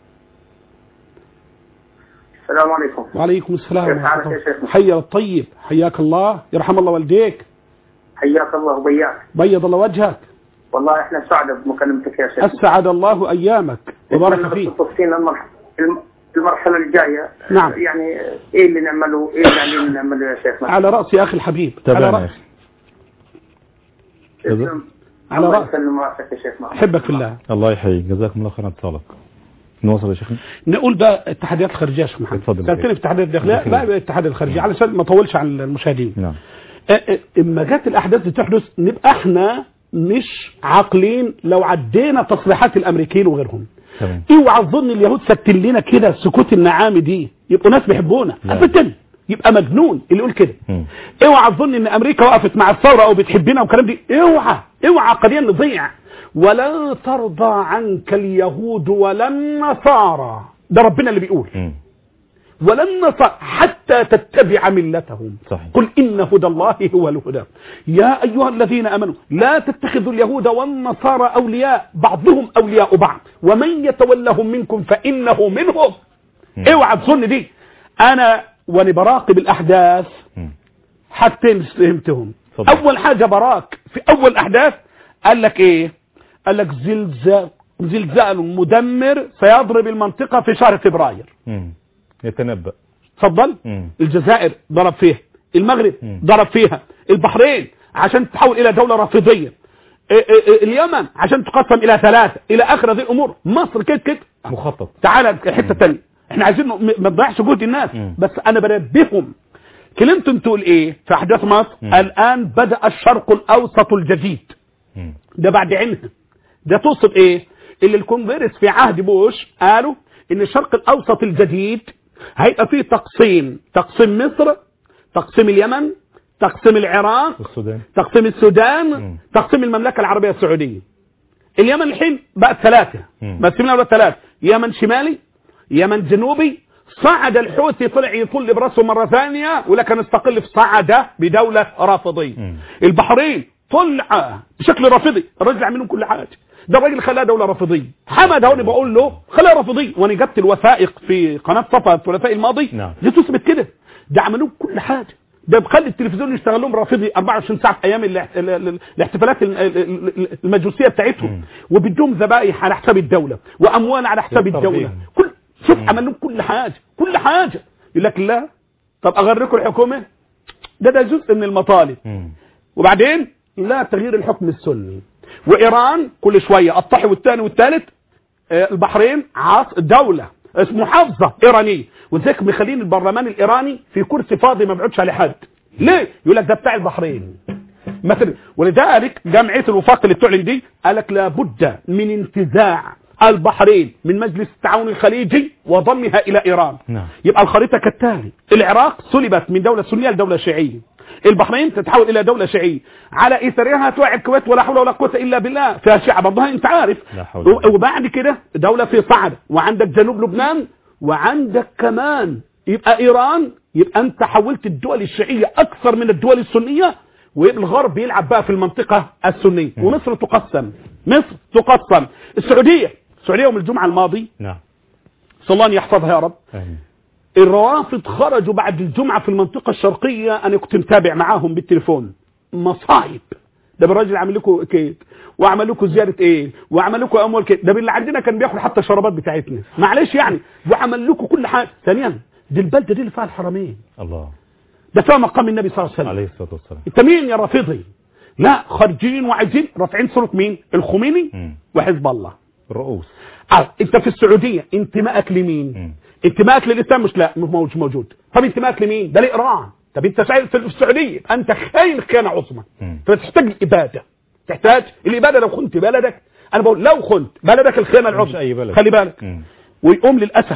السلام عليكم وعليكم السلام كيف ورحمة حالك الله. يا شيخنا؟ حيا الطيب حياك الله يرحم الله والديك حياك الله وبياك بيض الله وجهك والله احنا سعداء بمكالمتك يا شيخ أسعد الله أيامك وبارك فيك تفصيل المرحلة المرحلة الجاية نعم. يعني ايه اللي نعمله ايه اللي علينا نعمله يا شيخنا على رأسي أخي الحبيب على تابعنا يا رأس اخي تسلم. على الله رأس. يسلم راسك يا شيخنا أحبك في الله الله يحييك جزاكم الله خير اتصالك نوصل يا شيخنا نقول بقى التحديات الخارجية يا شيخ محمد اتفضل. سألتني في التحديات الداخلية اتفضل. لا التحديات الخارجية علشان ما اطولش على المشاهدين نعم أه، أه، اما جت الاحداث دي تحدث نبقى احنا مش عاقلين لو عدينا تصريحات الامريكيين وغيرهم تمام اوعى تظن اليهود ساكتين لنا كده سكوت النعامي دي يبقوا ناس بيحبونا لا. ابدا يبقى مجنون اللي يقول كده مم. اوعى تظن ان امريكا وقفت مع الثوره او بتحبنا والكلام دي اوعى اوعى عقليا نضيع ولا ترضى عنك اليهود ولا النصارى ده ربنا اللي بيقول مم. ولا النصارى حتى تتبع ملتهم صحيح. قل إن هدى الله هو الهدى يا أيها الذين أمنوا لا تتخذوا اليهود والنصارى أولياء بعضهم أولياء بعض ومن يتولهم منكم فإنه منهم مم. اوعى تظن دي أنا وأنا براقب الأحداث مم. حاجتين فهمتهم اتفضل. أول حاجة براك في أول أحداث قال لك إيه قال لك زلزال زلزال مدمر سيضرب المنطقة في شهر فبراير مم. يتنبأ اتفضل مم. الجزائر ضرب فيها المغرب مم. ضرب فيها البحرين عشان تتحول الى دولة رافضية إيه إيه إيه اليمن عشان تقسم الى ثلاثة الى اخر هذه الامور مصر كده كده مخطط تعالى حته تانية احنا عايزين م- ما تضيعش جهد الناس مم. بس انا بنبههم كلينتون تقول ايه في احداث مصر مم. الان بدا الشرق الاوسط الجديد مم. ده بعد عينها ده تقصد ايه اللي الكونغرس في عهد بوش قالوا ان الشرق الاوسط الجديد هيبقى فيه تقسيم تقسيم مصر تقسيم اليمن تقسيم العراق والسودان تقسيم السودان مم. تقسيم المملكة العربية السعودية اليمن الحين بقت ثلاثة مم. مقسمين بقت ثلاثة يمن شمالي يمن جنوبي صعد الحوثي طلع يطل براسه مرة ثانية ولكن استقل في صعد بدولة رافضية مم. البحرين طلع بشكل رافضي الراجل عامل لهم كل حاجة ده الراجل خلاها دولة رافضية حمد هوني بقول له خلاها رافضية وانا جبت الوثائق في قناة صفا الثلاثاء الماضي نعم. دي تثبت كده ده عملوا كل حاجة ده بخلي التلفزيون يشتغل لهم رافضي 24 ساعة في ايام الاح- ال- ال- الاحتفالات ال- ال- ال- المجوسية بتاعتهم وبدهم ذبائح على حساب الدولة واموال على حساب يضطر الدولة بيهم. كل شوف عمل لهم كل حاجة كل حاجة يقول لك لا طب اغركم الحكومة ده ده جزء من المطالب مم. وبعدين لا تغيير الحكم السني وايران كل شويه الطحي والثاني والثالث آه، البحرين عاص دولة اسم محافظة إيرانية وذلك مخلين البرلمان الإيراني في كرسي فاضي ما بيقعدش عليه حد ليه؟ يقول لك ده بتاع البحرين مثلا ولذلك جمعية الوفاق اللي بتعلن دي قال لك لابد من انتزاع البحرين من مجلس التعاون الخليجي وضمها إلى إيران نعم. يبقى الخريطة كالتالي العراق سلبت من دولة سنية لدولة شيعية البحرين تتحول الى دولة شيعية على اثرها توعي الكويت ولا حول ولا قوة الا بالله فيها شيعة برضها انت عارف لا حول ولا قوة. وبعد كده دولة في صعد وعندك جنوب لبنان وعندك كمان يبقى ايران يبقى انت حولت الدول الشيعية اكثر من الدول السنية والغرب يلعب بقى في المنطقة السنية ومصر تقسم مصر تقسم السعودية السعودية يوم الجمعة الماضي نعم صلى الله أن يحفظها يا رب آمين الروافض خرجوا بعد الجمعة في المنطقة الشرقية أنا كنت متابع معاهم بالتليفون مصايب ده بالراجل عمل لكم كيك وعمل لكم زيارة ايه وعمل لكم اموال كده ده باللي عندنا كان بياخد حتى الشرابات بتاعتنا معلش يعني وعمل لكم كل حاجة ثانيا دي البلدة دي اللي فيها الحرمين الله ده فيها مقام النبي صلى الله عليه وسلم عليه الصلاة والسلام انت مين يا رافضي لا خارجين وعايزين رافعين صورة مين الخميني مم. وحزب الله الرؤوس اه انت في السعودية انتمائك لمين مم. انتمائك للاسلام مش لا مش موجود موجود طب انتمائك لمين ده لايران طب انت شايف في السعوديه انت خاين خيانه عظمى مم. فتحتاج الاباده تحتاج الاباده لو خنت بلدك انا بقول لو خنت بلدك الخيانه العظمى أي بلد. خلي بالك مم. ويقوم للاسف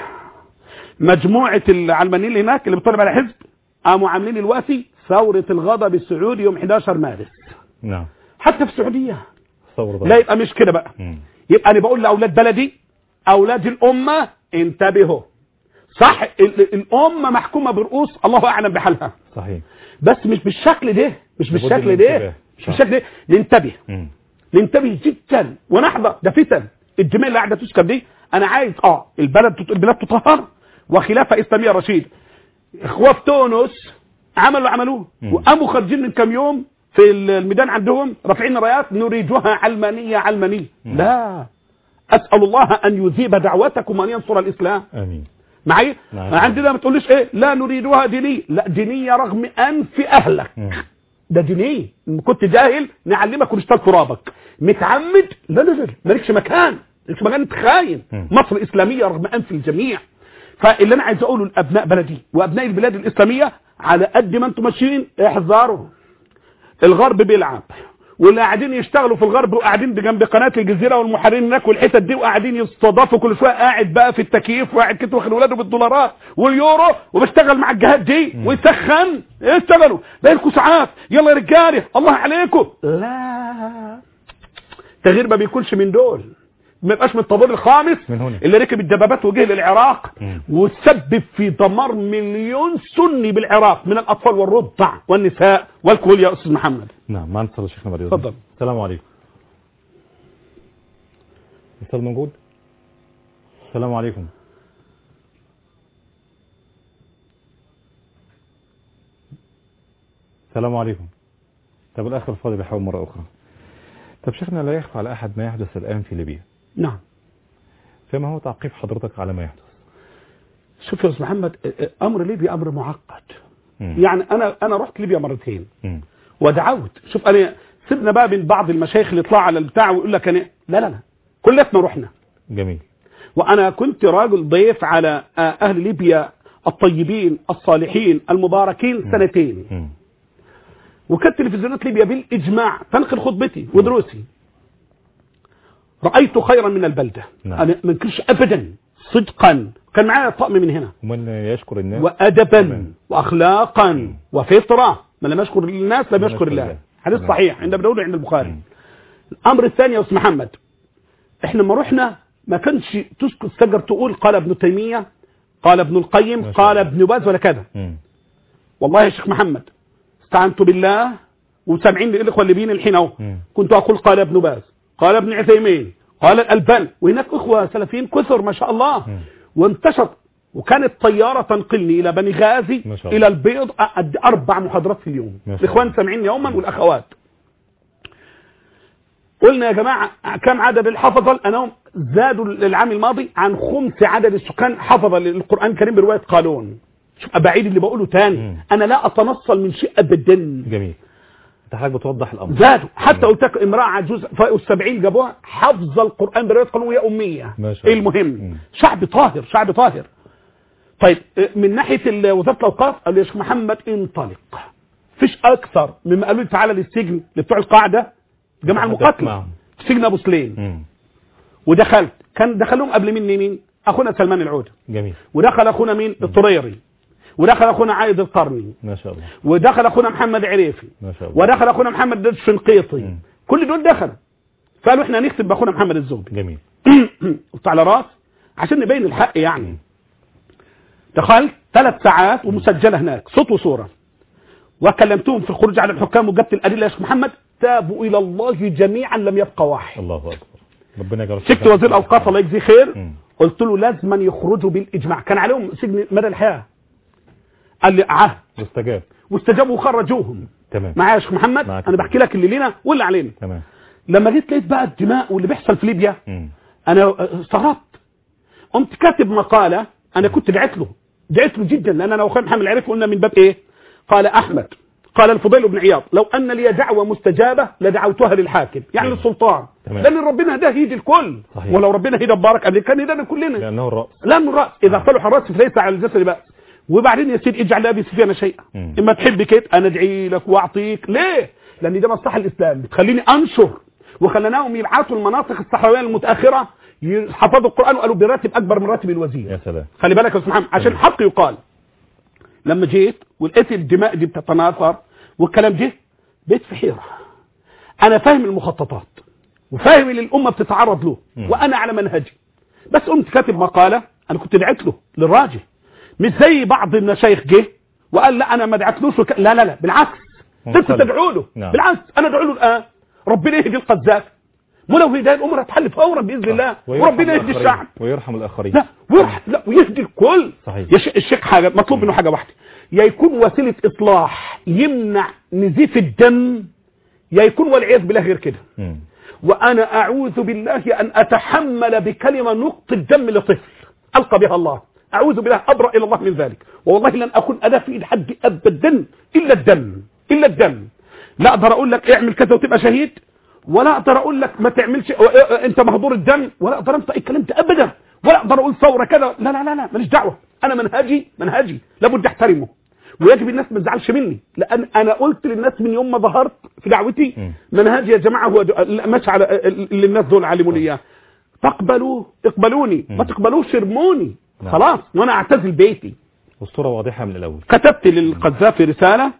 مجموعه العلمانيين اللي هناك اللي بتطلب على حزب قاموا عاملين الواسي ثوره الغضب السعودي يوم 11 مارس نعم حتى في السعوديه تصور ضعيف. لا يبقى مش كده بقى مم. يبقى انا بقول لاولاد بلدي اولاد الامه انتبهوا صح ال- الامه محكومه برؤوس الله اعلم بحالها صحيح بس مش بالشكل ده مش لابد بالشكل من ده الانتباه. مش صح. بالشكل ده ننتبه مم. ننتبه جدا ونحظى ده فتن الدماء اللي قاعده تسكب دي انا عايز اه البلد تط- البلاد تطهر وخلافه اسلاميه رشيده اخوه في تونس عملوا عملوه مم. وقاموا خارجين من كام يوم في الميدان عندهم رافعين رايات نريدها علمانيه علمانيه مم. لا اسال الله ان يذيب دعوتكم وان ينصر الاسلام آمين معي نعم. عندنا ما تقوليش ايه لا نريدها دينيه لا دينيه رغم انف اهلك مم. ده دينيه إن كنت جاهل نعلمك ونشتغل ترابك متعمد لا لا لا مالكش مكان مالكش مكان انت خاين مم. مصر اسلاميه رغم انف الجميع فاللي انا عايز اقوله لابناء بلدي وابناء البلاد الاسلاميه على قد ما انتم ماشيين احذروا الغرب بيلعب واللي قاعدين يشتغلوا في الغرب وقاعدين جنب قناه الجزيره والمحررين هناك والحتت دي وقاعدين يستضافوا كل شويه قاعد بقى في التكييف وقاعد كده واخد ولاده بالدولارات واليورو وبيشتغل مع الجهات دي ويسخن يشتغلوا بقالكم ساعات يلا يا رجاله الله عليكم لا تغيير ما بيكونش من دول ما يبقاش من الطابور الخامس من هنا. اللي ركب الدبابات وجه للعراق مم. وسبب في دمار مليون سني بالعراق من الاطفال والرضع والنساء والكل يا استاذ محمد نعم معنا اتصال شيخنا مريض اتفضل. السلام عليكم اتصال موجود السلام عليكم السلام عليكم طب الاخ الفاضل بيحاول مره اخرى طب شيخنا لا يخفى على أحد ما يحدث الآن في ليبيا نعم فما هو تعقيب حضرتك على ما يحدث شوف يا استاذ محمد اه، اه، امر ليبيا امر معقد مم. يعني انا انا رحت ليبيا مرتين مم. ودعوت شوف انا سيبنا بقى من بعض المشايخ اللي يطلع على البتاع ويقول لك انا لا لا لا كلتنا رحنا جميل وانا كنت راجل ضيف على آه، اهل ليبيا الطيبين الصالحين المباركين سنتين مم. وكانت تلفزيونات ليبيا بالاجماع تنقل خطبتي ودروسي رايت خيرا من البلده نعم. انا ما انكرش ابدا صدقا كان معايا طقم من هنا ومن يشكر الناس وادبا تمام. واخلاقا وفطره من لم يشكر الناس لم لم يشكر يشكر الله الله. حديث تمام. صحيح عند ابن داود عند البخاري مم. الامر الثاني يا استاذ محمد احنا لما رحنا ما كانش تسكت تقدر تقول قال ابن تيميه قال ابن القيم ما شاء قال الله. ابن باز ولا كذا مم. والله يا شيخ محمد استعنت بالله وسامعين للاخوه اللي بين الحين اهو مم. كنت اقول قال ابن باز قال ابن عثيمين قال الالباني وهناك اخوه سلفيين كثر ما شاء الله مم. وانتشر وكانت طياره تنقلني الى بني غازي ما شاء الله. الى البيض أدي اربع محاضرات في اليوم ما شاء الاخوان الله. سامعين يوما والاخوات قلنا يا جماعه كم عدد الحفظه الانهم زادوا العام الماضي عن خمس عدد السكان حفظ للقران الكريم بروايه قالون شوف بعيد اللي بقوله تاني مم. انا لا اتنصل من شيء ابدا جميل انت حضرتك بتوضح الامر زادوا حتى قلت لك امراه عجوز فوق السبعين جابوها حفظ القران بروايه قالون وهي اميه ما شاء ايه الله. المهم مم. شعب طاهر شعب طاهر طيب من ناحيه ال- وزاره الاوقاف قال لي يا شيخ محمد انطلق فيش اكثر مما قالوا لي تعالى للسجن لبتوع القاعده جماعه تحدثت المقاتله معهم. في سجن ابو سليم مم. ودخلت كان دخلهم قبل مني مين اخونا سلمان العوده جميل ودخل اخونا مين الطريري ودخل اخونا عايد القرني ما شاء الله ودخل اخونا محمد عريفي ما شاء الله ودخل اخونا محمد دش شنقيطي مم. كل دول دخلوا فقالوا احنا هنكتب باخونا محمد الزوبي جميل قلت على راس عشان نبين الحق يعني دخلت ثلاث ساعات ومسجله هناك صوت وصوره وكلمتهم في الخروج على الحكام وجبت الادله يا شيخ محمد تابوا الى الله جميعا لم يبقى واحد الله اكبر ربنا يجعل شكت وزير الاوقاف الله يجزيه خير مم. قلت له لازم أن يخرجوا بالاجماع كان عليهم سجن مدى الحياه قال لي عهد واستجاب واستجابوا وخرجوهم تمام معايا يا شيخ محمد معاك. انا بحكي لك اللي لينا واللي علينا تمام لما جيت لقيت بقى الدماء واللي بيحصل في ليبيا مم. انا استغربت قمت كاتب مقاله انا كنت دعيت له دعيت له جدا لان انا واخويا محمد العريف قلنا من باب ايه قال احمد قال الفضيل بن عياض لو ان لي دعوه مستجابه لدعوتها للحاكم يعني تمام. للسلطان تمام. لان ربنا ده يهدي الكل صحيح. ولو ربنا هدى مبارك قبل كان هدانا كلنا لانه الراس لا من الراس اذا صلح الراس فليس على الجسد باس وبعدين يا سيدي اجعل لابي سفيان شيئا مم. اما تحب كده انا ادعي لك واعطيك ليه لان ده مصلحه الاسلام بتخليني انشر وخلناهم يبعثوا المناطق الصحراويه المتاخره حفظوا القران وقالوا براتب اكبر من راتب الوزير يا سلام خلي بالك يا استاذ محمد عشان الحق يقال لما جيت ولقيت الدماء دي بتتناثر والكلام ده بقيت في حيره انا فاهم المخططات وفاهم اللي الامه بتتعرض له مم. وانا على منهجي بس قمت كاتب مقاله انا كنت دعيت له للراجل مش زي بعض المشايخ جه وقال لا انا ما دعتلوش وك... لا لا لا بالعكس انت منقلب. تدعوا له نعم. بالعكس انا ادعو له الان ربنا يهدي القذاف ولو هدايه الامور هتحل فورا باذن الله ويرحم وربنا يهدي الآخرين. الشعب ويرحم الاخرين لا ويرحم لا ويهدي الكل صحيح. يا شيخ الشيخ حاجه مطلوب منه حاجه واحده يا يكون وسيله اصلاح يمنع نزيف الدم يا يكون والعياذ بالله غير كده مم. وانا اعوذ بالله ان اتحمل بكلمه نقطه دم لطفل القى بها الله اعوذ بالله ابرا الى الله من ذلك والله لن اكون اداه في ايد حد ابدا الا الدم الا الدم لا اقدر اقول لك اعمل كذا وتبقى شهيد ولا اقدر اقول لك ما تعملش اه اه انت مهدور الدم ولا اقدر انطق الكلام ده ابدا ولا اقدر اقول ثوره كذا لا لا لا لا ماليش دعوه انا منهجي منهجي لابد احترمه ويجب الناس ما تزعلش مني لان انا قلت للناس من يوم ما ظهرت في دعوتي مم. منهجي يا جماعه هو د- ماشي على اللي الناس دول علموني اياه تقبلوا اقبلوني ما مم. تقبلوش ارموني نعم. خلاص وانا اعتزل بيتي والصوره واضحه من الاول كتبت للقذافي رسالة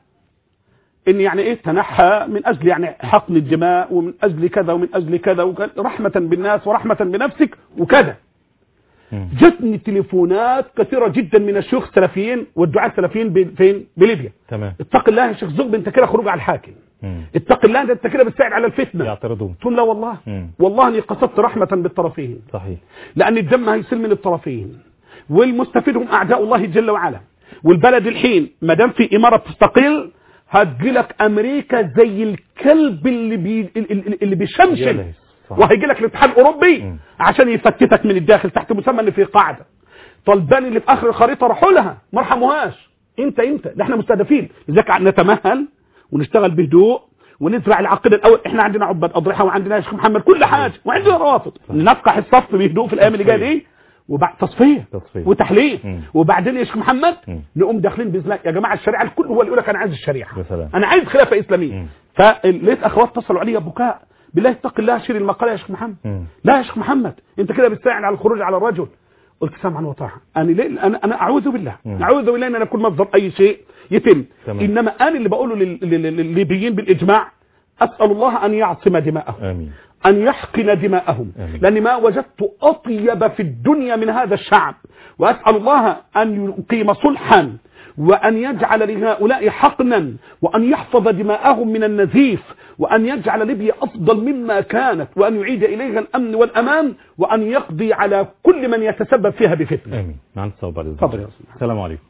ان يعني ايه تنحى من اجل يعني حقن الدماء ومن اجل كذا ومن اجل كذا وكذا رحمة بالناس ورحمة بنفسك وكذا مم. جتني تليفونات كثيرة جدا من الشيوخ السلفيين والدعاة السلفيين ب- فين بليبيا تمام اتق الله يا شيخ زغب انت كده خروج على الحاكم مم. اتق الله ده انت كده بتساعد على الفتنة يعترضون قلت لهم لا والله مم. والله اني قصدت رحمة بالطرفين صحيح لأن الدم هيسيل من الطرفين والمستفيد هم أعداء الله جل وعلا والبلد الحين ما دام في إمارة تستقل هتجيلك امريكا زي الكلب اللي بي اللي اللي بيشمشم يلهث. صح. وهيجي لك الاتحاد الاوروبي مم. عشان يفتتك من الداخل تحت مسمى ان في قاعده طالبان اللي في اخر الخريطه راحوا لها ما رحموهاش انت انت ده احنا مستهدفين لذلك نتمهل ونشتغل بهدوء ونزرع العقيده الاول احنا عندنا عباد اضرحه وعندنا يا شيخ محمد كل حاجه وعندنا روافض نفقح الصف بهدوء في الايام اللي جايه دي وبعد تصفيه تصفية. وتحليل مم. وبعدين يا شيخ محمد مم. نقوم داخلين باذن الله يا جماعه الشريعه الكل هو اللي يقول لك انا عايز الشريعه يا سلام. انا عايز خلافه اسلاميه مم. فلقيت اخوات اتصلوا علي بكاء بالله اتق الله شيل المقاله يا شيخ محمد مم. لا يا شيخ محمد انت كده بتساعد على الخروج على الرجل قلت سمعا وطاعه انا ليه انا انا اعوذ بالله مم. اعوذ بالله ان انا اكون مصدر اي شيء يتم تمام. انما انا اللي بقوله لل- لل- لل- للليبيين بالاجماع اسال الله ان يعصم دماءهم امين أن يحقن دماءهم آمين. لأن ما وجدت أطيب في الدنيا من هذا الشعب وأسأل الله أن يقيم صلحا وأن يجعل لهؤلاء حقنا وأن يحفظ دماءهم من النزيف وأن يجعل ليبيا أفضل مما كانت وأن يعيد إليها الأمن والأمان وأن يقضي على كل من يتسبب فيها بفتنة امين معنا اتصال بعد إذنك. اتفضل يا أستاذ. السلام عليكم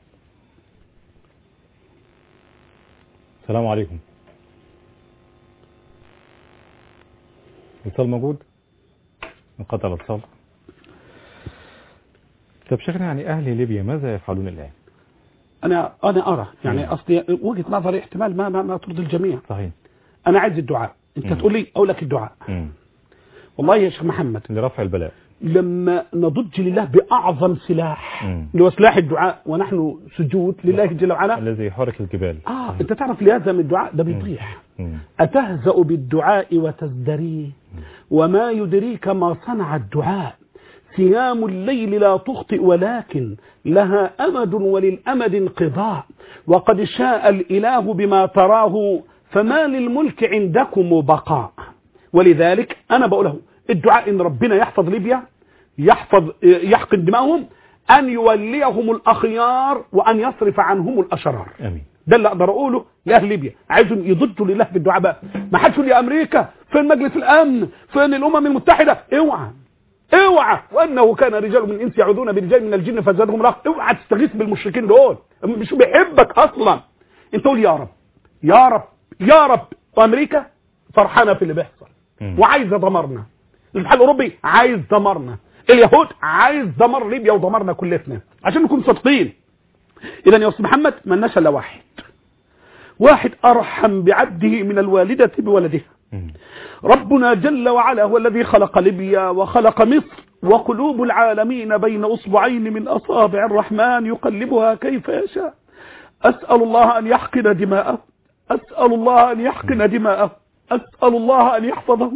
السلام عليكم الاتصال موجود انقطع الاتصال طب شيخنا يعني اهل ليبيا ماذا يفعلون الان أنا أنا أرى مم. يعني أصلي وجهة نظري احتمال ما ما, ما ترضي الجميع صحيح أنا عايز الدعاء أنت مم. تقول لي أقول لك الدعاء امم والله يا شيخ محمد لرفع البلاء لما نضج لله بأعظم سلاح مم. اللي هو سلاح الدعاء ونحن سجود لله جل وعلا الذي يحرك الجبال آه أنت تعرف لهذا من الدعاء ده بيطيح مم. أتهزأ بالدعاء وتزدريه وما يدريك ما صنع الدعاء صيام الليل لا تخطئ ولكن لها أمد وللأمد انقضاء وقد شاء الإله بما تراه فما للملك عندكم بقاء ولذلك أنا بقوله الدعاء إن ربنا يحفظ ليبيا يحفظ يحقن دماءهم أن يوليهم الأخيار وأن يصرف عنهم الأشرار امين ده اللي اقدر اقوله لاهل ليبيا عايزهم يضجوا لله بالدعاء بقى ما حدش يقول يا امريكا فين مجلس الامن فين الامم المتحده اوعى اوعى وانه كان رجال من الانس يعوذون برجال من الجن فزادهم رهق اوعى تستغيث بالمشركين دول مش بيحبك اصلا انت قول يا رب يا رب يا رب وامريكا فرحانه في اللي بيحصل مم. وعايزه دمرنا الاتحاد الاوروبي عايز دمرنا اليهود عايز دمر ليبيا ودمرنا كلتنا عشان نكون صادقين اذا يا استاذ محمد ما لناش الا واحد واحد ارحم بعبده من الوالده بولدها مم. ربنا جل وعلا هو الذي خلق ليبيا وخلق مصر وقلوب العالمين بين اصبعين من اصابع الرحمن يقلبها كيف يشاء اسال الله ان يحقن دماءه اسال الله ان يحقن دماءه اسال الله ان يحفظه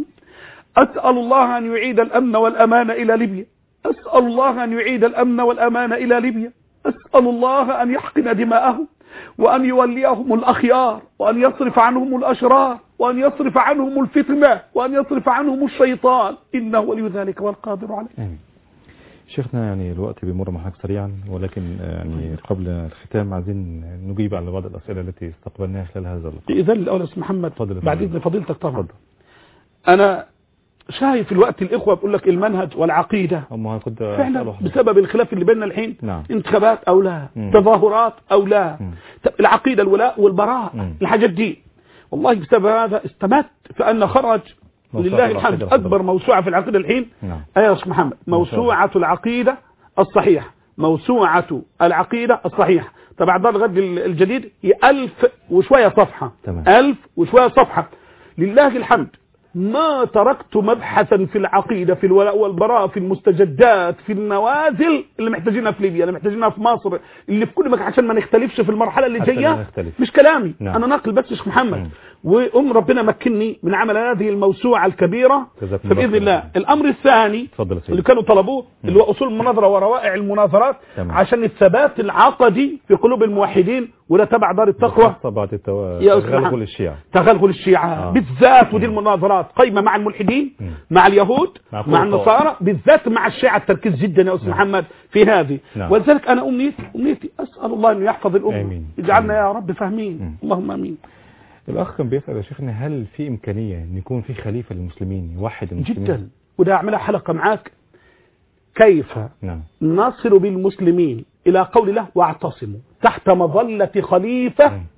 اسال الله ان يعيد الامن والامان الى ليبيا اسال الله ان يعيد الامن والامان الى ليبيا اسال الله ان يحقن دماءهم وأن يوليهم الأخيار وأن يصرف عنهم الأشرار وأن يصرف عنهم الفتنة وأن يصرف عنهم الشيطان إنه ولي ذلك والقادر عليه آمين. شيخنا يعني الوقت بيمر معاك سريعا ولكن آه، يعني قبل الختام عايزين نجيب على بعض الأسئلة التي استقبلناها خلال هذا اللقاء بإذن الأول يا أستاذ محمد اتفضل يا بعد فندم. إذن فضيلتك طبعا اتفضل. أنا شايف الوقت الإخوة بيقول لك المنهج والعقيدة أما كنت فعلا أسأله حضرتك. بسبب الخلاف اللي بيننا الحين نعم. انتخابات أو لا مم. تظاهرات أو لا مم. طب العقيدة الولاء والبراء مم. الحاجات دي والله بسبب هذا استمت فأن خرج موسوعة لله العقيدة الحمد الخضراء. أكبر موسوعة في العقيدة الحين نعم أيها يا أستاذ محمد ما شاء الله. موسوعة العقيدة الصحيحة موسوعة العقيدة الصحيحة طبعا ده الغد الجديد هي ألف وشوية صفحة تمام. ألف وشوية صفحة لله الحمد ما تركت مبحثا في العقيدة في الولاء والبراء في المستجدات في النوازل اللي محتاجينها في ليبيا اللي محتاجينها في مصر اللي في كل مكان عشان ما نختلفش في المرحلة اللي حتى لا جاية نختلف. مش كلامي نعم. أنا ناقل بس يا شيخ محمد مم. وأم ربنا مكني من عمل هذه الموسوعة الكبيرة جزاكم الله فبإذن خير. الله الأمر الثاني اتفضل يا سيدي. اللي كانوا طلبوه اللي هو أصول المناظرة وروائع المناظرات تمام. عشان الثبات العقدي في قلوب الموحدين وده تبع دار التقوى خاصة بعد التو... يا أستاذ تغلغل محمد. الشيعة تغلغل الشيعة آه. بالذات ودي المناظرات قايمة مع الملحدين مم. مع اليهود مع كل مع الطوائف. النصارى بالذات مع الشيعة التركيز جدا يا أستاذ نعم. محمد في هذه نعم. ولذلك أنا أمنيتي أمنيتي أسأل الله أنه يحفظ الأمة آمين. يجعلنا آمين. يا رب فاهمين مم. اللهم آمين الأخ كان بيسأل يا شيخنا هل في إمكانية أن يكون في خليفة للمسلمين يوحد المسلمين جدا وده أعملها حلقة معاك كيف نعم نصل بالمسلمين إلى قول الله واعتصموا تحت مظلة خليفة مم.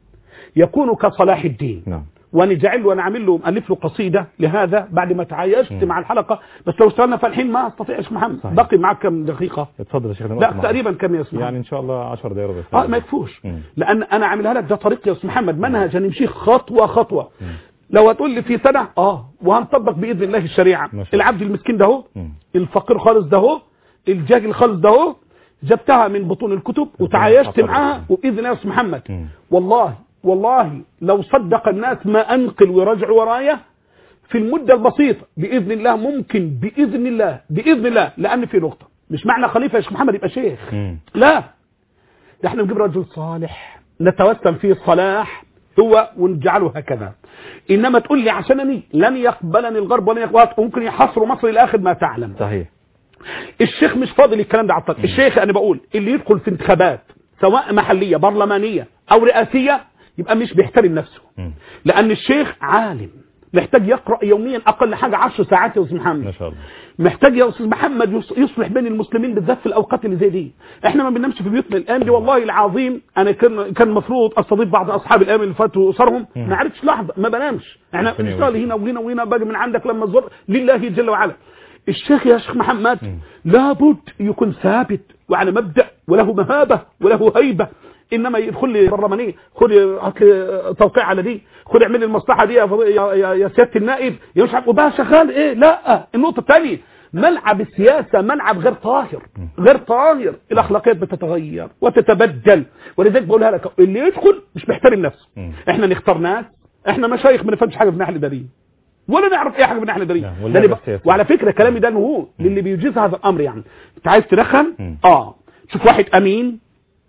يكون كصلاح الدين نعم ونجعل له ونعمل له مؤلف له قصيده لهذا بعد ما تعايشت مم. مع الحلقه بس لو اشتغلنا في الحين ما استطيع يا شيخ محمد صحيح. بقي معك كم دقيقه اتفضل يا شيخنا لا وقت معك. تقريبا كم يا اسمح يعني ان شاء الله 10 دقايق ربع اه ساعة ما يكفوش مم. لان انا عاملها لك ده طريق يا استاذ محمد منهج هنمشيه خطوه خطوه مم. لو هتقول لي في سنه اه وهنطبق باذن الله الشريعه ما شاء الله. العبد المسكين ده اهو مم. الفقير خالص ده اهو الجاهل خالص ده اهو جبتها من بطون الكتب وتعايشت حقق معاها الإسلام. وباذن الله يا استاذ محمد مم. والله والله لو صدق الناس ما انقل ويرجعوا ورايا في المده البسيطه باذن الله ممكن باذن الله باذن الله لان في نقطه مش معنى خليفه يا شيخ محمد يبقى شيخ مم. لا ده احنا نجيب رجل صالح نتوسم فيه الصلاح هو ونجعله هكذا انما تقول لي عشانني لن يقبلني الغرب ولن يقبل ممكن يحصروا مصر الى اخر ما تعلم صحيح الشيخ مش فاضل الكلام ده على الطريق الشيخ انا بقول اللي يدخل في انتخابات سواء محليه برلمانيه او رئاسيه يبقى مش بيحترم نفسه مم. لان الشيخ عالم محتاج يقرا يوميا اقل حاجه 10 ساعات يا استاذ محمد ما شاء الله محتاج يا استاذ محمد يص- يصلح بين المسلمين بالذات في الاوقات اللي زي دي احنا ما بننامش في بيوتنا الان دي والله العظيم انا كان كان المفروض استضيف بعض اصحاب الايام اللي فاتوا واسرهم ما عرفتش لحظه ما بنامش احنا ربنا بنشتغل يوفقك. هنا وهنا وهنا باجي من عندك لما الزر لله جل وعلا الشيخ يا شيخ محمد لابد يكون ثابت وعلى مبدا وله مهابه وله هيبه انما يدخل لي برلمانيه خد هات لي توقيع على دي خد اعمل لي المصلحه دي يا فضي- يا, يا, يا سياده النائب يا مش عارف وبقى شغال ايه لا النقطه الثانيه ملعب السياسه ملعب غير طاهر غير طاهر الاخلاقيات بتتغير وتتبدل ولذلك بقولها لك اللي يدخل مش محترم نفسه مم. احنا نختار ناس احنا مشايخ ما نفهمش حاجه في الناحيه الاداريه ولا نعرف اي حاجه في الناحيه الاداريه نعم، ولا ده اللي نعرف بقى- سياسة. وعلى فكره كلامي ده هو للي بيجيز هذا الامر يعني انت عايز تدخن مم. اه شوف واحد امين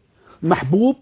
محبوب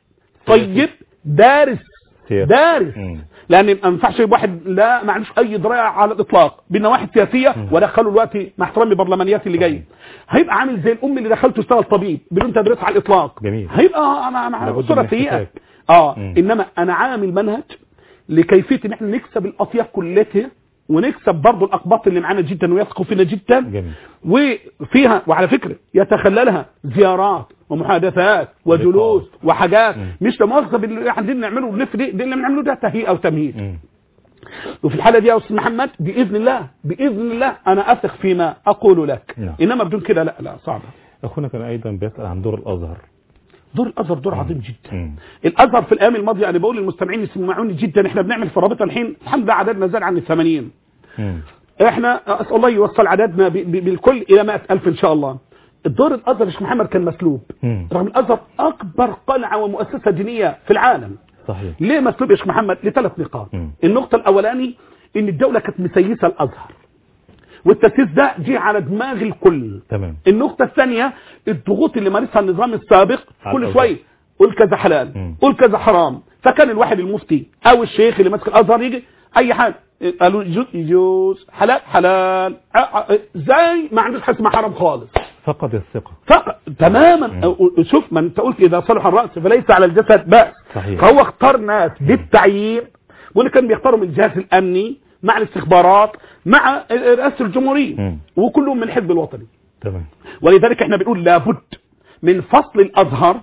طيب دارس سياسة. دارس مم. لان ما ينفعش يبقى واحد لا ما عندوش اي درايه على الاطلاق بالنواحي السياسيه ودخله دلوقتي مع احترامي برلمانيات اللي جايه هيبقى عامل زي الام اللي دخلته اشتغل طبيب بدون تدريس على الاطلاق جميل. هيبقى مع مع لابد صوره من سيئه احتكاك. اه مم. انما انا عامل منهج لكيفيه ان احنا نكسب الاطياف كلها ونكسب برضه الاقباط اللي معانا جدا ويثقوا فينا جدا جميل. وفيها وعلى فكره يتخللها زيارات ومحادثات وجلوس وحاجات مم. مش لمؤاخذه باللي احنا عايزين نعمله ونلف دي, دي اللي بنعمله ده تهيئه وتمهيد مم. وفي الحاله دي يا استاذ محمد باذن الله باذن الله انا اثق فيما اقول لك نعم. انما بدون كده لا لا صعبه اخونا كان ايضا بيسال عن دور الازهر دور الازهر دور عظيم جدا مم. الازهر في الايام الماضيه انا بقول للمستمعين يسمعوني جدا احنا بنعمل في رابطه الحين الحمد لله عددنا زاد عن ال 80 مم. احنا اسال الله يوصل عددنا ب- ب- بالكل الى 100000 ان شاء الله الدور الازهر يا شيخ محمد كان مسلوب مم. رغم الازهر اكبر قلعه ومؤسسه دينيه في العالم صحيح ليه مسلوب يا شيخ محمد لثلاث نقاط مم. النقطه الاولاني ان الدوله كانت مسيسه الازهر والتسييس ده جه على دماغ الكل تمام النقطة الثانية الضغوط اللي مارسها النظام السابق على كل الأوضاع. شوية قول كذا حلال مم. قول كذا حرام فكان الواحد المفتي او الشيخ اللي ماسك الازهر يجي اي حاجة قالوا يجوز يجوز حلال حلال ع- ع- زي ما عندوش حاجة اسمها حرام خالص فقد الثقه فقط تماما أو- شوف ما انت قلت اذا صلح الراس فليس على الجسد باس صحيح. فهو اختار ناس بالتعيين واللي كان بيختاروا من الجهاز الامني مع الاستخبارات مع رئاسه الجمهوريه مم. وكلهم من الحزب الوطني تمام ولذلك احنا بنقول لابد من فصل الازهر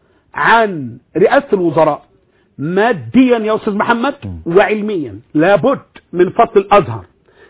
عن رئاسه الوزراء ماديا يا استاذ محمد وعلميا لابد من فصل الازهر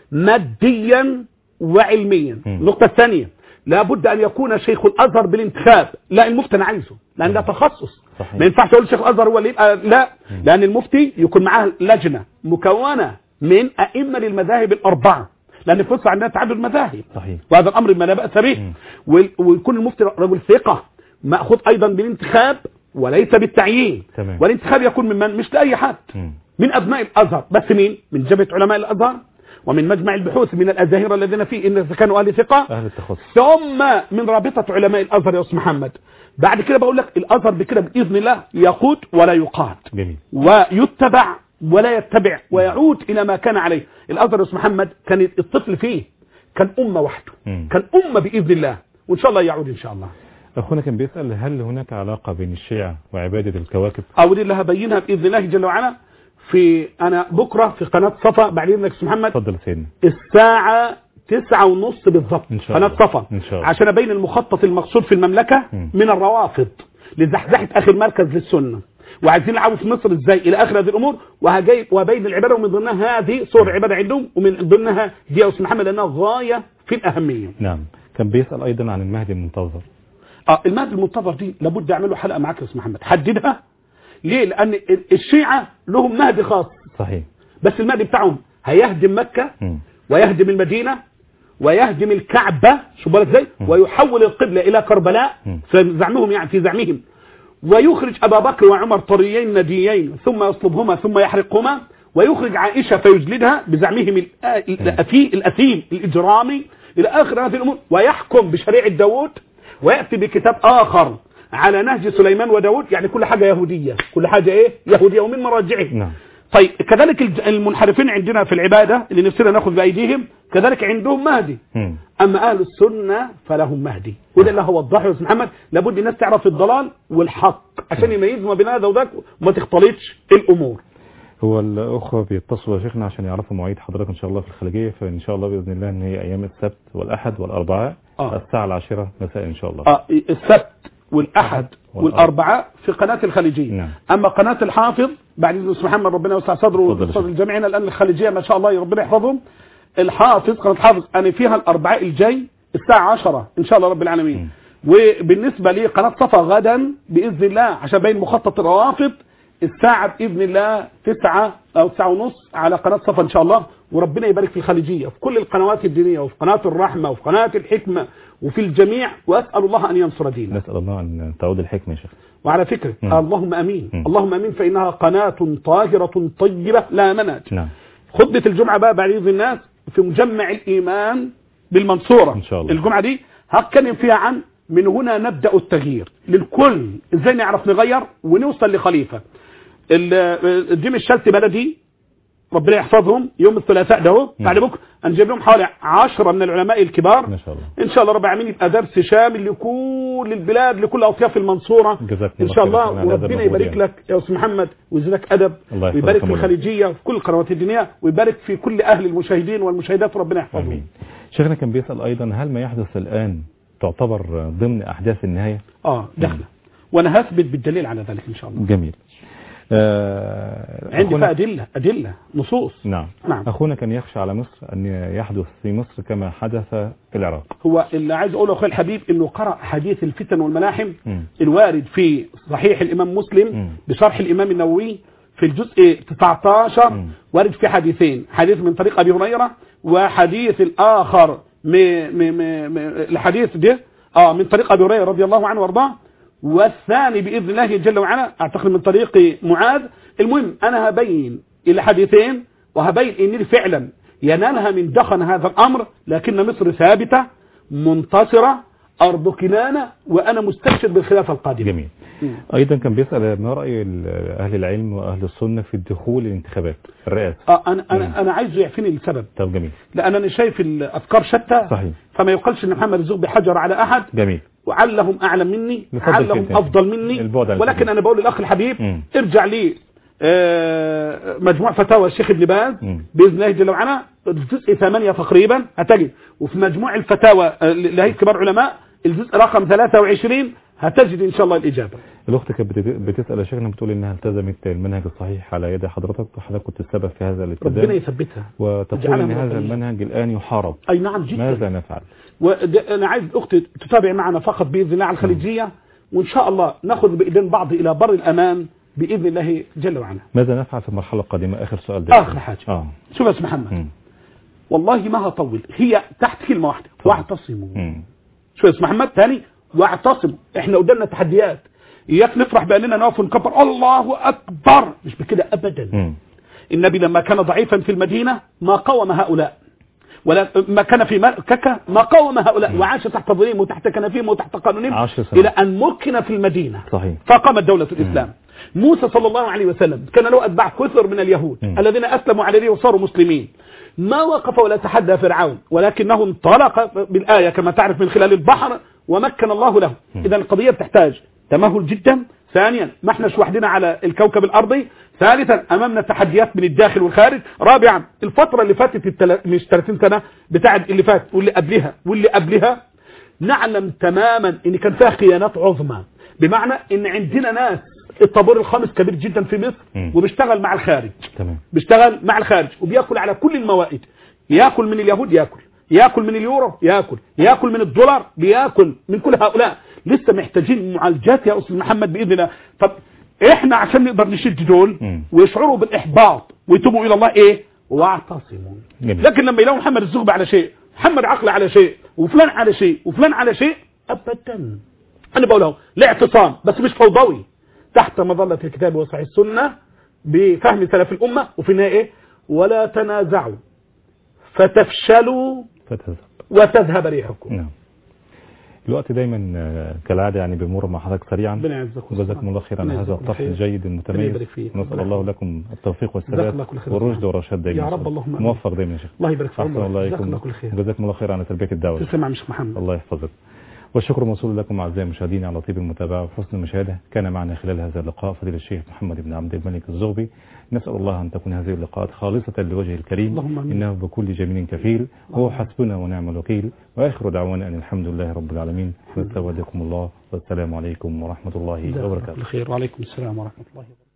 ماديا وعلميا مم. النقطه الثانيه لابد ان يكون شيخ الازهر بالانتخاب لا المفتي انا عايزه لان ده تخصص صحيح. ما ينفعش اقول شيخ الازهر هو اللي يبقى لا لان المفتي يكون معاه لجنه مكونه من ائمه للمذاهب الاربعه لان في مصر عندنا تعدد مذاهب صحيح وهذا الامر ما لا باس به مم. وال- ويكون المفتي رجل ثقه ماخوذ ايضا بالانتخاب وليس بالتعيين تمام. والانتخاب يكون من من مش لاي حد مم. من ابناء الازهر بس مين من جبهه علماء الازهر ومن مجمع البحوث من الازاهره الذين فيه ان كانوا اهل ثقه اهل التخصص ثم من رابطه علماء الازهر يا استاذ محمد بعد كده بقول لك الازهر بكده باذن الله يقود ولا يقاد جميل ويتبع ولا يتبع ويعود الى ما كان عليه الازهر يا استاذ محمد كان الطفل فيه كان امه وحده مم. كان امه باذن الله وان شاء الله يعود ان شاء الله اخونا كان بيسال هل هناك علاقه بين الشيعه وعباده الكواكب او دي اللي هبينها باذن الله جل وعلا في انا بكره في قناه صفا بعد اذنك يا استاذ محمد اتفضل سيدنا الساعة تسعة ونص بالضبط إن شاء قناة الله. صفا إن شاء الله. عشان أبين المخطط المقصود في المملكة مم. من الروافض لزحزحة آخر مركز للسنة وعايزين يلعبوا في مصر ازاي الى اخر هذه الامور وهجي وبين العباده ومن ضمنها هذه صور عباده عندهم ومن ضمنها دي يا استاذ محمد لانها غايه في الاهميه نعم كان بيسأل أيضا عن المهدي المنتظر اه المهدي المنتظر دي لابد اعمله حلقه معاك يا استاذ محمد حددها ليه لان ال- الشيعه لهم مهدي خاص صحيح بس المهدي بتاعهم هيهدم مكه مم. ويهدم المدينة ويهدم الكعبة شو بالك ازاي ويحول القبلة إلى كربلاء مم. في زعمهم يعني في زعمهم ويخرج أبا بكر وعمر طريين نديين ثم يصلبهما ثم يحرقهما ويخرج عائشة فيجلدها بزعمهم الآ- الأثي الأثيم الإجرامي إلى آخر هذه الأمور ويحكم بشريعة داود ويأتي بكتاب آخر على نهج سليمان وداود يعني كل حاجة يهودية كل حاجة إيه يهودية ومن مراجعه نعم طيب كذلك الج- المنحرفين عندنا في العبادة اللي نفسنا ناخذ بأيديهم كذلك عندهم مهدي مم. أما أهل السنة فلهم مهدي وده اللي هو وضحه يا أستاذ محمد لابد الناس تعرف الضلال والحق عشان يميزوا ما بين هذا وذاك وما تختلطش الأمور هو الأخوة بيتصلوا يا شيخنا عشان يعرفوا مواعيد حضرتك إن شاء الله في الخليجية فإن شاء الله بإذن الله إن هي أيام السبت والأحد والأربعاء آه. الساعة العاشرة مساء إن شاء الله آه السبت والأحد والأربعاء. والأربعاء في قناة الخليجية نعم. أما قناة الحافظ بعد إذن أستاذ محمد ربنا يوسع صدره اتفضل يا وصدر شيخ. الجميع هنا الآن الخليجية ما شاء الله ربنا يحفظهم الحافظ قناة الحافظ أنا فيها الأربعاء الجاي الساعة 10 إن شاء الله رب العالمين وبالنسبة لي قناة صفا غدا بإذن الله عشان بين مخطط الروافض الساعة بإذن الله تسعة أو تسعة ونص على قناة صفا إن شاء الله وربنا يبارك في الخليجية في كل القنوات الدينية وفي قناة الرحمة وفي قناة الحكمة وفي الجميع وأسأل الله أن ينصر دينه نسأل الله أن تعود الحكمة يا شيخ وعلى فكرة مم. اللهم أمين مم. اللهم أمين فإنها قناة طاهرة طيبة لا منهج نعم خطبة الجمعة بقى بعد إذن الناس في مجمع الإيمان بالمنصورة إن شاء الله. الجمعة دي هتكلم فيها عن من هنا نبدأ التغيير للكل إزاي نعرف نغير ونوصل لخليفة ال- الجيم الشلتي بلدي ربنا يحفظهم يوم الثلاثاء ده اهو بعد بكره هنجيب لهم حوالي 10 من العلماء الكبار ما شاء الله ان شاء الله رب العالمين يبقى درس شامل لكل البلاد لكل اطياف المنصوره جزاكم ان الله شاء خير الله على هذا وربنا المجهود يبارك يعني. لك يا استاذ محمد ويزيدك ادب الله يحفظك ويبارك في مولانا. الخليجيه وفي كل القنوات الدينيه ويبارك في كل اهل المشاهدين والمشاهدات ربنا يحفظهم آمين شيخنا كان بيسأل أيضا هل ما يحدث الآن تعتبر ضمن أحداث النهاية اه دخله وانا هثبت بالدليل على ذلك ان شاء الله جميل آه عندي أخونا- بقى ادله ادله نصوص نعم نعم. أخونا كان يخشى على مصر أن يحدث في مصر كما حدث في العراق هو اللي عايز اقوله اخوي الحبيب انه قرأ حديث الفتن والملاحم مم. الوارد في صحيح الامام مسلم مم. بشرح الامام النووي في الجزء 19 مم. وارد في حديثين حديث من طريق ابي هريره وحديث الاخر م م م م الحديث ده اه من طريق ابي هريره رضي الله عنه وارضاه والثاني باذن الله جل وعلا اعتقد من طريق معاذ المهم انا هبين الحديثين وهبين ان فعلا ينالها من دخن هذا الامر لكن مصر ثابته منتصره ارض كنانه وانا مستبشر بالخلافه القادمه جميل أيضا كان بيسأل ما رأي ال- أهل العلم وأهل السنة في الدخول الانتخابات الرئاسة آه انا مم. انا انا عايزه يعفيني السبب طب جميل لان انا شايف الافكار شتى صحيح. فما يقالش ان محمد الزوق بحجر على احد جميل وعلهم اعلم مني نفضل علهم كده. افضل مني البعد عن ولكن الكبير. انا بقول للاخ الحبيب مم. ارجع لي آه، مجموع فتاوى الشيخ ابن باز مم. باذن الله جل وعلا الجزء 8 تقريبا هتجد وفي مجموع الفتاوى آه، لهيئه كبار علماء الجزء رقم 23 هتجد ان شاء الله الاجابه الأخت كانت بت- بتسأل يا شيخنا بتقول إنها التزمت المنهج الصحيح على يد حضرتك وحضرتك كنت السبب في هذا ربنا الالتزام يثبتها وتقول اجعلها إن من هذا الطريق. المنهج الآن يحارب اي نعم جدا ماذا نفعل وانا عايز اختي تتابع معنا فقط باذن الله على الخليجيه وان شاء الله ناخذ بايدين بعض الى بر الامان باذن الله جل وعلا ماذا نفعل في المرحلة القادمة آخر سؤال ده اخر حاجه آه شوف يا استاذ محمد مم. والله ما هطول هي تحت كلمه واحده واعتصموا مم. شوف يا استاذ محمد ثاني واعتصموا احنا قدامنا تحديات اياك نفرح باننا نقف ونكبر الله اكبر مش بكده ابدا مم. النبي لما كان ضعيفا في المدينة ما قاوم هؤلاء ولا ما كان في مكة ما قاوم هؤلاء وعاش تحت ظلهم وتحت كنفهم وتحت قانونهم عشر سنوات. إلى أن مكن في المدينة صحيح فقامت دولة الإسلام موسى صلى الله عليه وسلم كان له أتباع كثر من اليهود مم. الذين أسلموا على يديه وصاروا مسلمين ما وقف ولا تحدى فرعون ولكنه انطلق بالآية كما تعرف من خلال البحر ومكن الله له إذا القضية بتحتاج تمهل جدا ثانيا ما احناش وحدنا على الكوكب الأرضي ثالثا أمامنا تحديات من الداخل والخارج رابعا الفترة اللي فاتت التل... مش 30 سنة بتاعت اللي فات واللي قبلها واللي قبلها نعلم تماما ان كان فيها خيانات عظمى بمعنى ان عندنا ناس الطابور الخامس كبير جدا في مصر مم. وبيشتغل مع الخارج تمام بيشتغل مع الخارج وبياكل على كل الموائد ياكل من اليهود ياكل ياكل من اليورو ياكل ياكل من الدولار بياكل من كل هؤلاء لسه محتاجين معالجات يا استاذ محمد باذن الله طب احنا عشان نقدر نشد دول مم. ويشعروا بالاحباط ويتوبوا الى الله ايه واعتصموا جميل. لكن لما يلاقوا محمد الزغبي على شيء محمد عقل على شيء وفلان على شيء وفلان على شيء ابدا انا بقول اهو لاعتصام بس مش فوضوي تحت مظله الكتاب وصحيح السنه بفهم سلف الامه وفي النهايه ايه ولا تنازعوا فتفشلوا فتذهب وتذهب ريحكم نعم الوقت دايما آه، كالعادة يعني بيمر مع حضرتك سريعا ربنا يعزك وجزاكم الله خير على ربنا هذا يجزاكم الطرح خير. الجيد ربنا المتميز يبارك فيك. نسأل ربنا الله يحفظك. لكم التوفيق جزاك والسداد الله كل خير. والرشد والرشاد دايما يا إن شاء رب الله. اللهم آمين. موفق دايما يا شيخ الله يبارك في أحسن عمرك الله جزاك الله عليكم كل خير جزاكم الله خير على تربية الدعوة تسلم يا مش محمد الله يحفظك والشكر موصول لكم أعزائي المشاهدين على طيب المتابعة وحسن المشاهدة كان معنا خلال هذا اللقاء فضيلة الشيخ محمد بن عبد الملك الزغبي نسأل الله أن تكون هذه اللقاءات خالصة لوجهه الكريم اللهم آمين. إنه بكل جميل كفيل وهو حسبنا ونعم الوكيل وآخر دعوانا أن الحمد لله رب العالمين نستودعكم الله والسلام عليكم ورحمة الله جزاك الله وبركاته كل خير وعليكم السلام ورحمه الله وبركاته